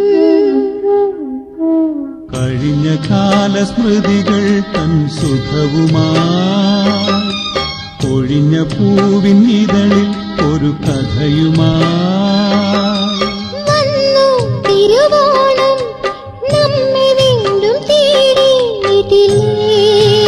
കഴിഞ്ഞ കാല സ്മൃതികൾ തൻ സുഖവുമായി ഒഴിഞ്ഞ പൂവിൻ ഇതളിൽ ഒരു കഥയുമായി വന്നു തിരുവോണം നമ്മെ വീണ്ടും തേടി ഇതിലേ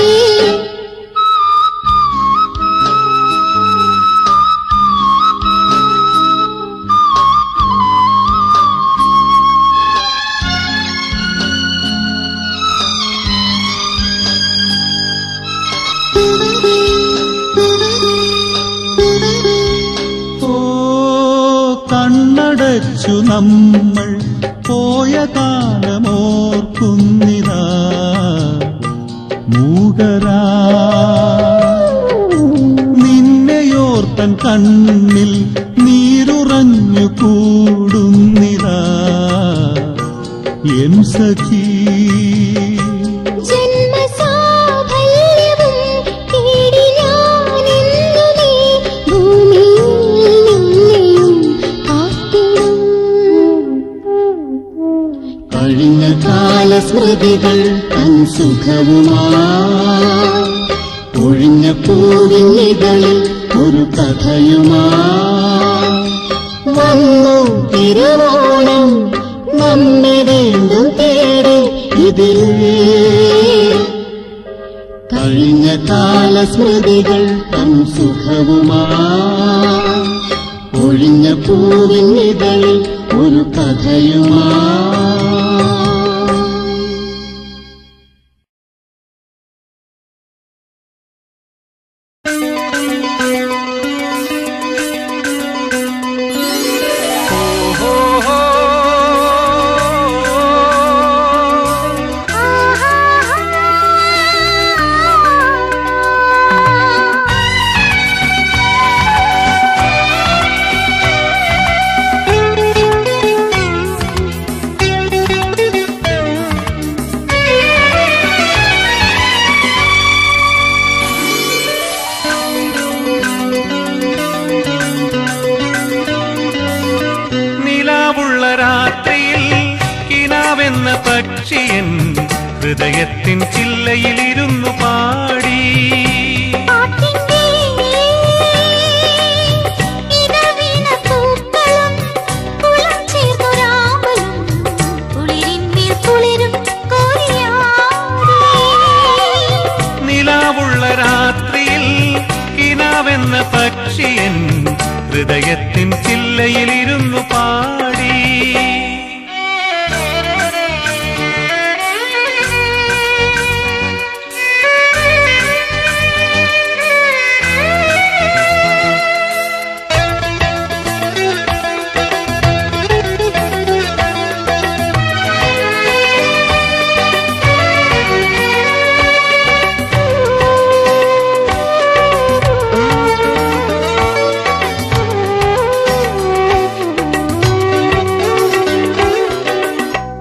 ഓ കണ്ണടച്ചു നമ്മൾ പോയ കാലമോർക്കുന്നിതാ മൂകരാ നിന്നെയോർത്തൻ കണ്ണിൽ നീരുറഞ്ഞു കൂടുന്നിതാ എൻ സഖീ ജന്മസാഫല്യവും തേടി ഞാനെന്നുമേ ഭൂമിയിൽ നിന്നെയും കാത്തിടും കഴിഞ്ഞ കാല സ്മൃതികൾ തൻ സുഖവുമായി ഒഴിഞ്ഞ പൂവിനികളിൽ ഒരു കഥയുമായി വന്നു തിരുവോണം നമ്മെ വീണ്ടും തേടി ഇതിലേ കഴിഞ്ഞ കാല സ്മൃതികൾ തൻ സുഖവുമായി ഒഴിഞ്ഞ പൂവിനികളിൽ ഒരു കഥയുമായി നിലാവുള്ള രാത്രിയിൽ കിനാവെന്ന പക്ഷിയൻ ഹൃദയത്തിൻ ചില്ലയിലിരുന്നു പാടി പാട്ടിന്റെ ഇടവീണ പൂക്കളും കുളം ചേർന്നൊരാമ്പലും കുളിരിന്മേൽ കുളിരും കോരിയാടി നിലാവുള്ള രാത്രിയിൽ കിനാവെന്ന പക്ഷിയൻ ഹൃദയത്തിൻ ചില്ലയിലിരുന്നു പാടി ആ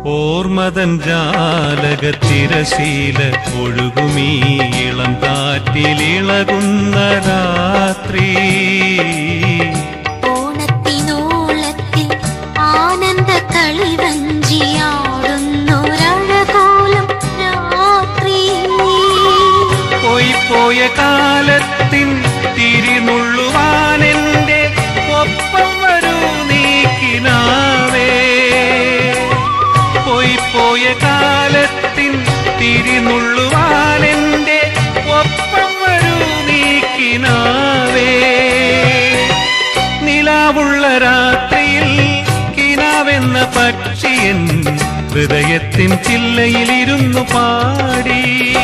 ഓർമ്മതൻ ജാലക തിരശീല ഒഴുകുമീ ഇളം കാറ്റിലിളകുന്ന രാത്രി ഓണത്തിനോളത്തിൽ ആനന്ദ കളിവഞ്ചിയാടുന്നൊരഴകോലം രാത്രി പോയി പോയ കാലത്തിൻ തിരിനുള്ളുവാനെന്റെ ഒപ്പം വരൂ നീക്കിനാവേ പോയി പോയ കാലത്തിൻ തിരിനുള്ളുവാനെന്റെ ഒപ്പം വരൂ നീക്കിനാവേ നിലാവുള്ള രാത്രിയിൽ കിനാവെന്ന പക്ഷിയൻ ഹൃദയത്തിൻ ചില്ലയിലിരുന്നു പാടി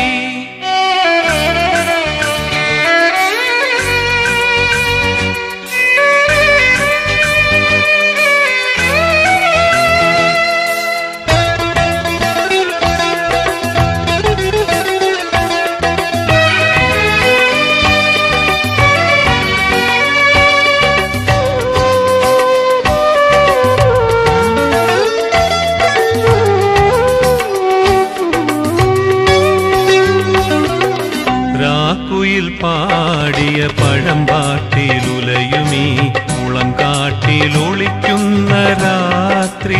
രാക്കുയിൽ പാടിയ പഴമ്പാട്ടിലുലയുമീ മുളം കാട്ടിൽ ഒളിക്കുന്ന രാത്രി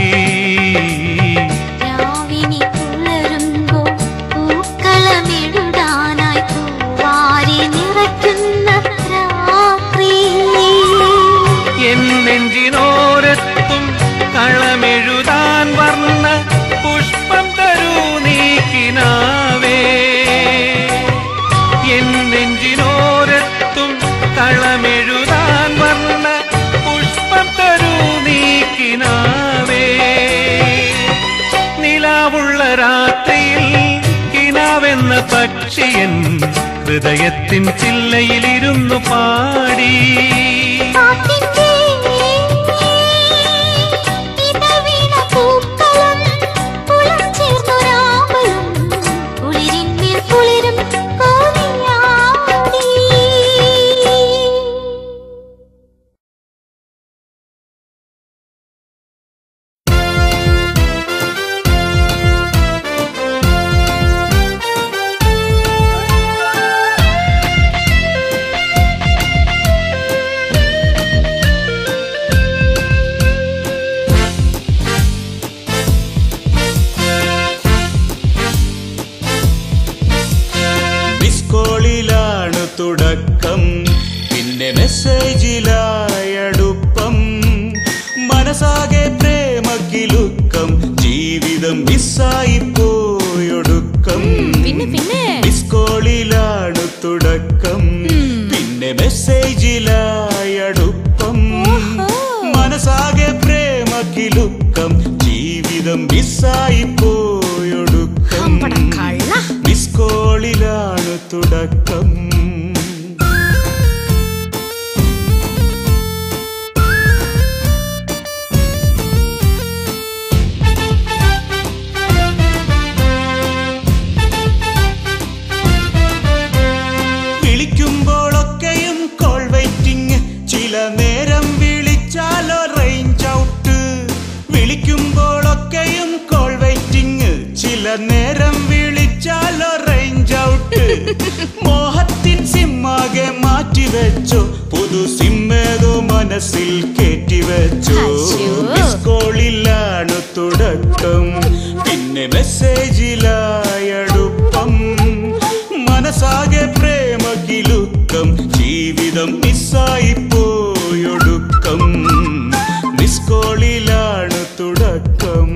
രാവിനി പുലരുമ്പോൾ പൂക്കളമെഴുതാനായി പൂവാരി നിറയ്ക്കുന്ന രാത്രി എൻ നെഞ്ചിനോരത്തും കളമെഴുതാൻ വർണ്ണ പുഷ്പം തരൂ നീക്കിനാവേ എൻ നെഞ്ചിനോരത്തും കളമെഴുതാൻ വർണ്ണ പുഷ്പം തരൂ നീക്കിനാവേ നിലാവുള്ള രാത്രിയിൽ കിനാവെന്ന പക്ഷിയൻ ഹൃദയത്തിൻ ചില്ലയിലിരുന്നു പാടി കാറ്റിന്റെ ഇതവിണ പൂക്കളും പുലം ചേർന്നൊരാമ്പലും കുളിരിന്മേൽ കുളിരും കോരിയാടി മിസ് കോളിലാണ് തുടക്കം പിന്നെ മെസ്സേജിലായി അടുപ്പം മനസ്സാകെ പ്രേമക്കിലുക്കം ജീവിതം മിസ്സായി പോയൊടുക്കം പിന്നെ പിന്നെ മിസ് കോളിലാണ് തുടക്കം പിന്നെ മെസ്സേജിലായി അടുപ്പം മനസ്സാകെ പ്രേമക്കിലുക്കം ജീവിതം മിസ്സായി പോയൊടുക്കം അമ്പട കള്ള മിസ് കോളിലാണ് തുടക്കം വിളിക്കുമ്പോഴൊക്കെയും കോൾ വെയിറ്റിംഗ് ചില നേരം വിളിച്ചാലോ റേഞ്ച് ഔട്ട് വിളിക്കുമ്പോഴൊക്കെയും കോൾ വെയിറ്റിംഗ് ചില നേരം വിളിച്ചാലോ റേഞ്ച് ഔട്ട് മോഹത്തിൻ സിമ്മാകെ മാറ്റിവെച്ചോ പുതു സിമ്മേതോ മനസ്സിൽ കയറ്റിവെച്ചോ അശ്ശോ. മിസ് കോളിലാണ് തുടക്കം പിന്നെ മെസ്സേജിലായി അടുപ്പം മനസ്സാകെ പ്രേമകിലുക്കം ജീവിതം മിസ്സായി പോയൊടുക്കം മിസ് കോളിലാണ് തുടക്കം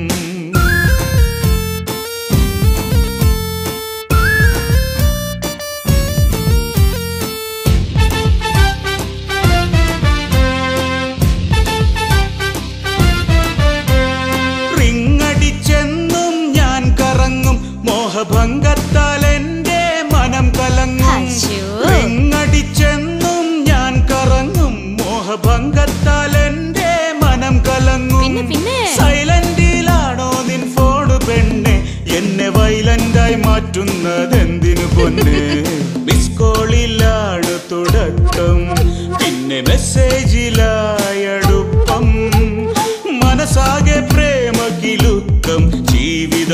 റിങ്ങടിച്ചെന്നും ഞാൻ കറങ്ങും മോഹഭംഗത്താൽ എന്റെ മനം കലങ്ങും അശ്ശോ. റിങ്ങടിച്ചെന്നും ഞാൻ കറങ്ങും മോഹഭംഗത്താൽ എന്റെ മനം കലങ്ങും പിന്നെ, പിന്നെ? സൈലന്റിലാണോ നിൻ ഫോണ് പെണ്ണെ എന്നെ വൈലന്റായി മാറ്റുന്നത് എന്തിനു പൊന്നെ മിസ് കോളിലാണ് തുടക്കം പിന്നെ മെസ്സേജിലായി അടുപ്പം മനസ്സാകെ പ്രേമകിലുക്കം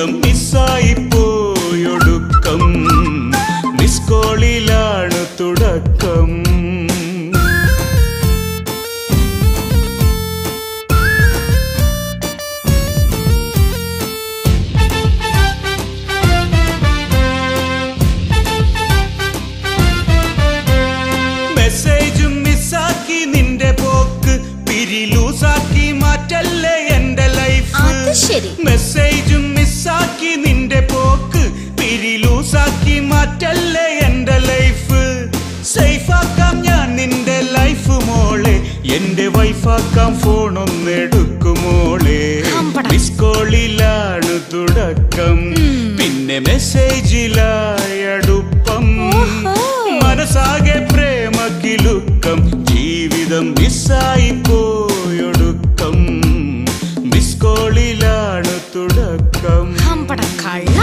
ജീവിതം മിസ്സായി പോയൊടുക്കം മിസ്കോളിലാണ് തുടക്കം മെസ്സേജും മിസ്സാക്കി നിന്റെ പോക്ക് പിരിലൂസാക്കി മാറ്റല്ലേ എന്റെ ലൈഫ് അത് ശരി. മെസ്സേജും മിസ്സാക്കി നിന്റെ പോക്ക് പിരിലൂസാക്കി മാറ്റല്ലേ എന്റെ ലൈഫ് സേഫാക്കാം ഞാൻ നിന്റെ ലൈഫ് മോളെ എന്റെ വൈഫാക്കാം ഫോൺ ഒന്നെടുക്കുമോളെ അമ്പടാ. മിസ് കോളിലാണ് തുടക്കം പിന്നെ മെസ്സേജിലായി അടുപ്പം ഓഹോ. മനസ്സാകെ പ്രേമ കിലുക്കം ജീവിതം മിസ്സായി പോയൊടുക്കം മിസ് കോളിലാണ് തുടക്കം ഹമ്പട കള്ള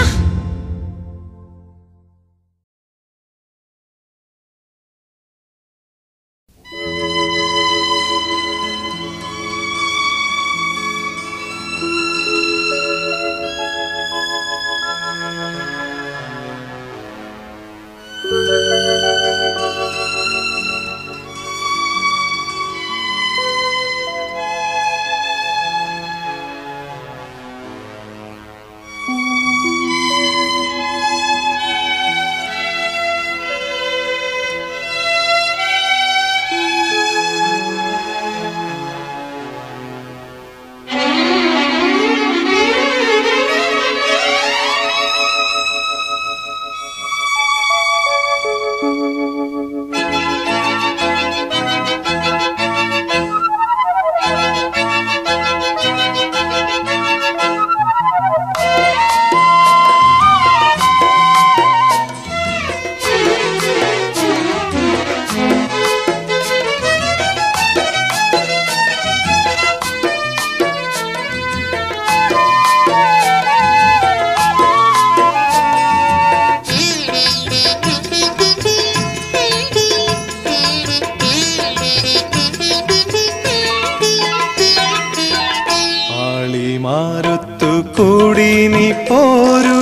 ആളിമാരുത്തു കൂടി നീ പോരു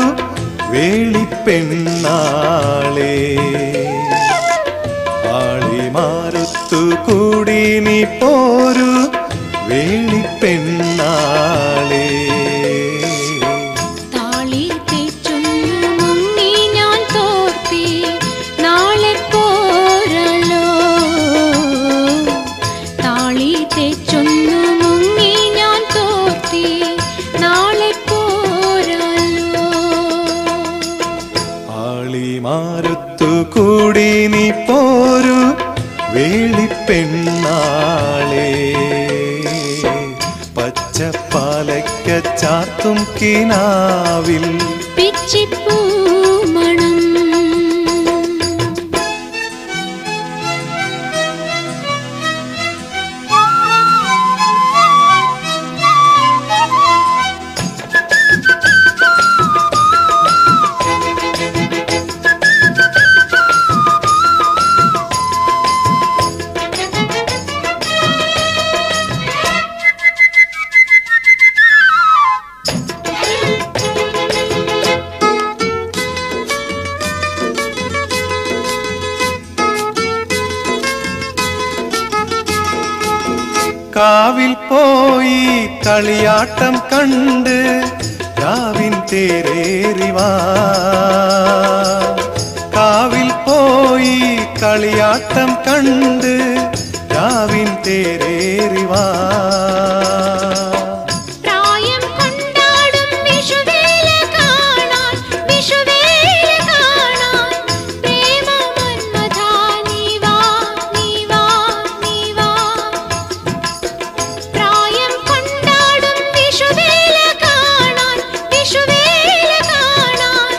വേളിപ്പെണ്ണാളേ ആളിമാരുത്തു കൂടി നീ പോരു വേളിപ്പെണ്ണാളേ താളി തേച്ചൊന്നു മുങ്ങി ഞാൻ തോർത്തി നാളെ പോരല്ലോ താളി തേച്ചൊന്നു മുങ്ങി ഞാൻ തോർത്തി നാളെ പോരല്ലോ ആളിമാരുത്തു കൂടി നീ പോരു വേളിപ്പെണ്ണാളേ പച്ചപ്പാലയ്ക്ക ചാത്തും കിനാവിൽ പിച്ചിപ്പൂമണം കാവിൽ പോയി കളിയാട്ടം കണ്ട് രാവിൻ തേരേറിവാ കാവിൽ പോയി കളിയാട്ടം കണ്ട് രാവിൻ തേരേറിവാ പ്രായം കൊണ്ടാടും വിഷുവേല കാണാൻ വിഷുവേല കാണാൻ പ്രേമ മന്മഥാ നീ വാ നീ വാ നീ വാ പ്രായം കൊണ്ടാടും വിഷുവേല കാണാൻ വിഷുവേല കാണാൻ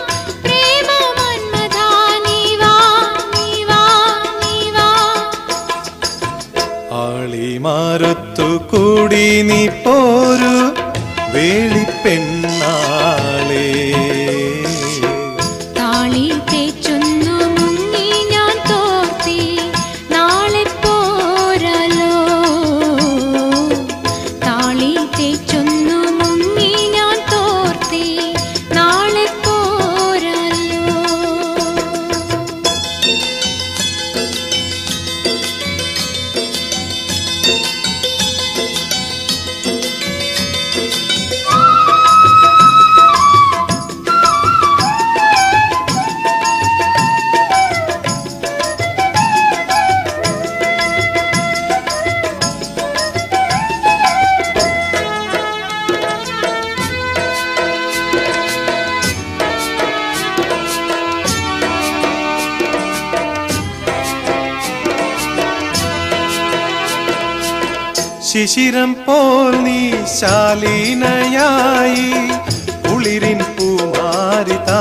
ശിശിരം പോൽ നീ ശാലീനയായി കുളിരിൻ പൂമാരിത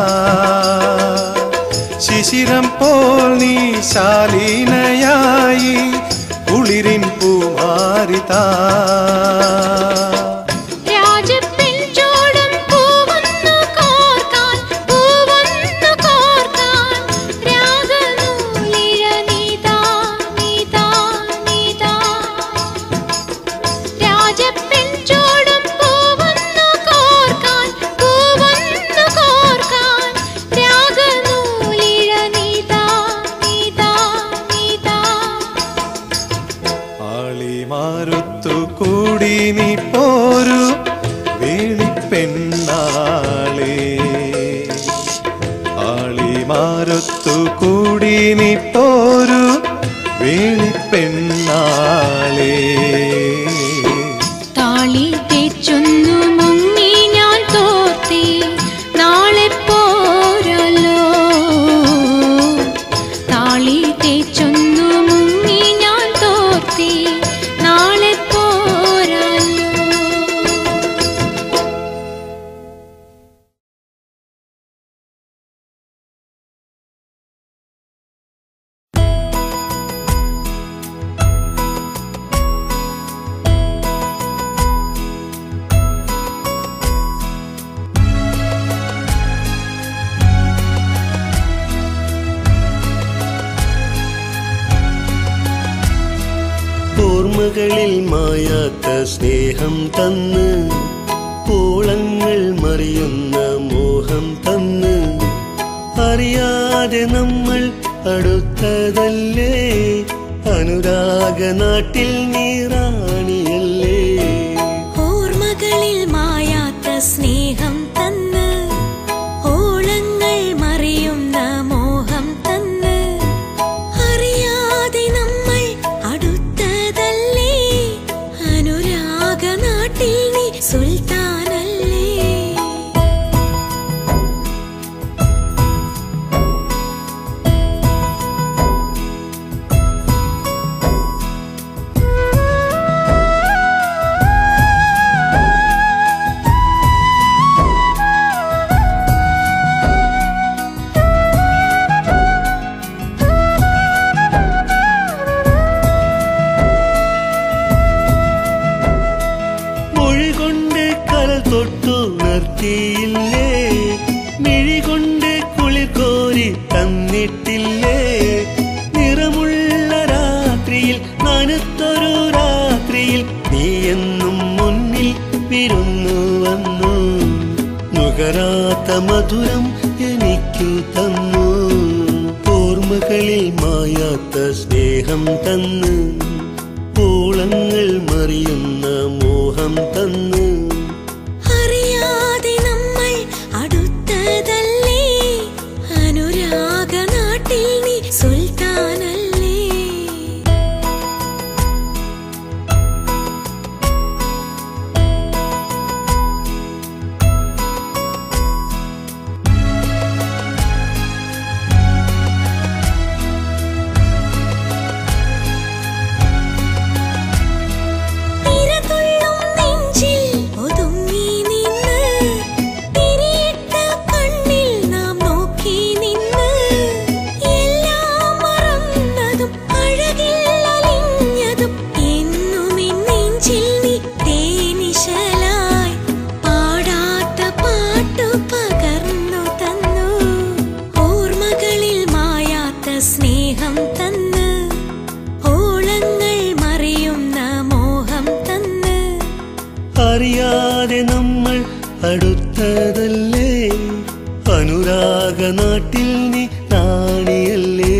ശിശിരം പോൽ നീ ശാലീനയായി കുളിരിൻ പൂമാരിത രാജപ്പെൺ ചോടും പൂവന്നു കോർക്കാൻ പൂവന്നു കോർക്കാൻ രാഗനൂലിഴ നീതാ നീതാ നീതാ രാജപ്പെൺ ചോടും പൂവന്നു കോർക്കാൻ പൂവന്നു കോർക്കാൻ രാഗനൂലിഴ നീതാ നീതാ നീതാ ആളിമാരുത്തു കൂടി നീ പോരു വേളിപ്പെണ്ണാളേ ആളിമാരുത്തു കൂടി നീ പോരു വേളിപ്പെണ്ണാളേ താളി തേച്ചൊന്നു മുങ്ങി ഞാൻ തോർത്തി നാളെ പോരല്ലോ താളി തേച്ചൊന്നു മുങ്ങി ഞാൻ തോർത്തി നാളെ പോരല്ലോ ഓർമ്മകളിൽ മായാത്ത സ്നേഹം തന്ന് പൂളങ്ങൾ മറിയുന്ന മോഹം തന്ന് അറിയാതെ നമ്മൾ അടുത്തതല്ലേ അനുരാഗ നാട്ടിൽ നീറാണിയല്ലേ ഓർമ്മകളിൽ മായാത്ത സ്നേഹം തന്ന് ഓളങ്ങൾ മറിയുന്ന മോഹം തന്ന് അറിയാതെ നമ്മൾ അടുത്തതല്ലേ അനുരാഗ നാട്ടിൽ നീ സുൽത്താനല്ലേ മൊഴി കൊണ്ട് കരൽ തൊട്ടുണർത്തിയില്ലേ മിഴി കൊണ്ട് കുളിർ കോരി തന്നിട്ടില്ലേ നിറമുള്ള രാത്രിയിൽ നനുത്തൊരു രാത്രിയിൽ നീ എന്നും മുന്നിൽ വിരുന്നു വന്നു നുകരാത്ത മധുരം എനിക്കു തന്നു ഓർമ്മകളിൽ മായാത്ത സ്നേഹം തന്ന് പൂളങ്ങൾ മറിയുന്ന മോഹം തന്ന് അറിയാതെ നമ്മൾ അടുത്തതല്ലേ അനുരാഗ നാട്ടിൽ നീ സുൽത്താനല്ലേ തിരതുള്ളും നെഞ്ചിൽ ഒതുങ്ങി നിന്ന് തിരിയിട്ട കണ്ണിൽ നാം നോക്കി നിന്ന് എല്ലാം മറന്നതും അഴകിൽ അലിഞ്ഞതും എന്നും എൻ നെഞ്ചിൽ നീ തേനിശലായി പാടാത്ത പാട്ടു പകർന്നു തന്നു ഓർമ്മകളിൽ മായാത്ത സ്നേഹം തന്ന് ഓളങ്ങൾ മറിയുന്ന മോഹം തന്ന് അറിയാതെ നമ്മൾ അടുത്തതല്ലേ അനുരാഗ നാട്ടിൽ നീ റാണിയല്ലേ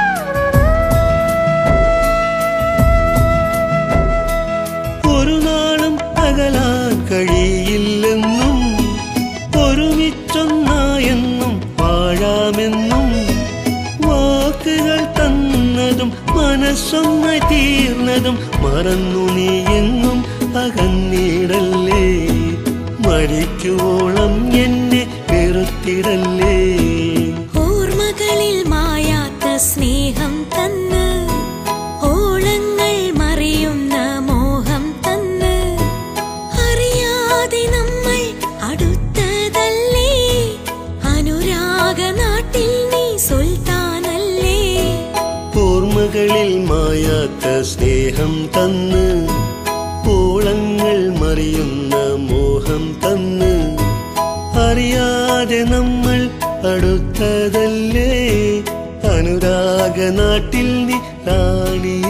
ഒരു നാൾ മനസ്സൊന്നായി തീർന്നതും മറന്നു നീ എങ്ങും അകന്നിടല്ലേ മരിക്കുവോളം എന്നെ വെറുത്തിടല്ലേ ഓർമ്മകളിൽ മായാത്ത സ്നേഹം തന്ന് ഓളങ്ങൾ മറിയുന്ന മോഹം തന്ന് അറിയാതെ നമ്മൾ അടുത്തതല്ലേ അനുരാഗ നാട്ടിൽ നീ സുൽത്താനല്ലേ ഓർമ്മകളിൽ മായാത്ത സ്നേഹം തന്ന് ഓളങ്ങൾ മറിയുന്ന മോഹം തന്ന് അറിയാതെ നമ്മൾ അടുത്തതല്ലേ അനുരാഗ നാട്ടിൽ നീ റാണി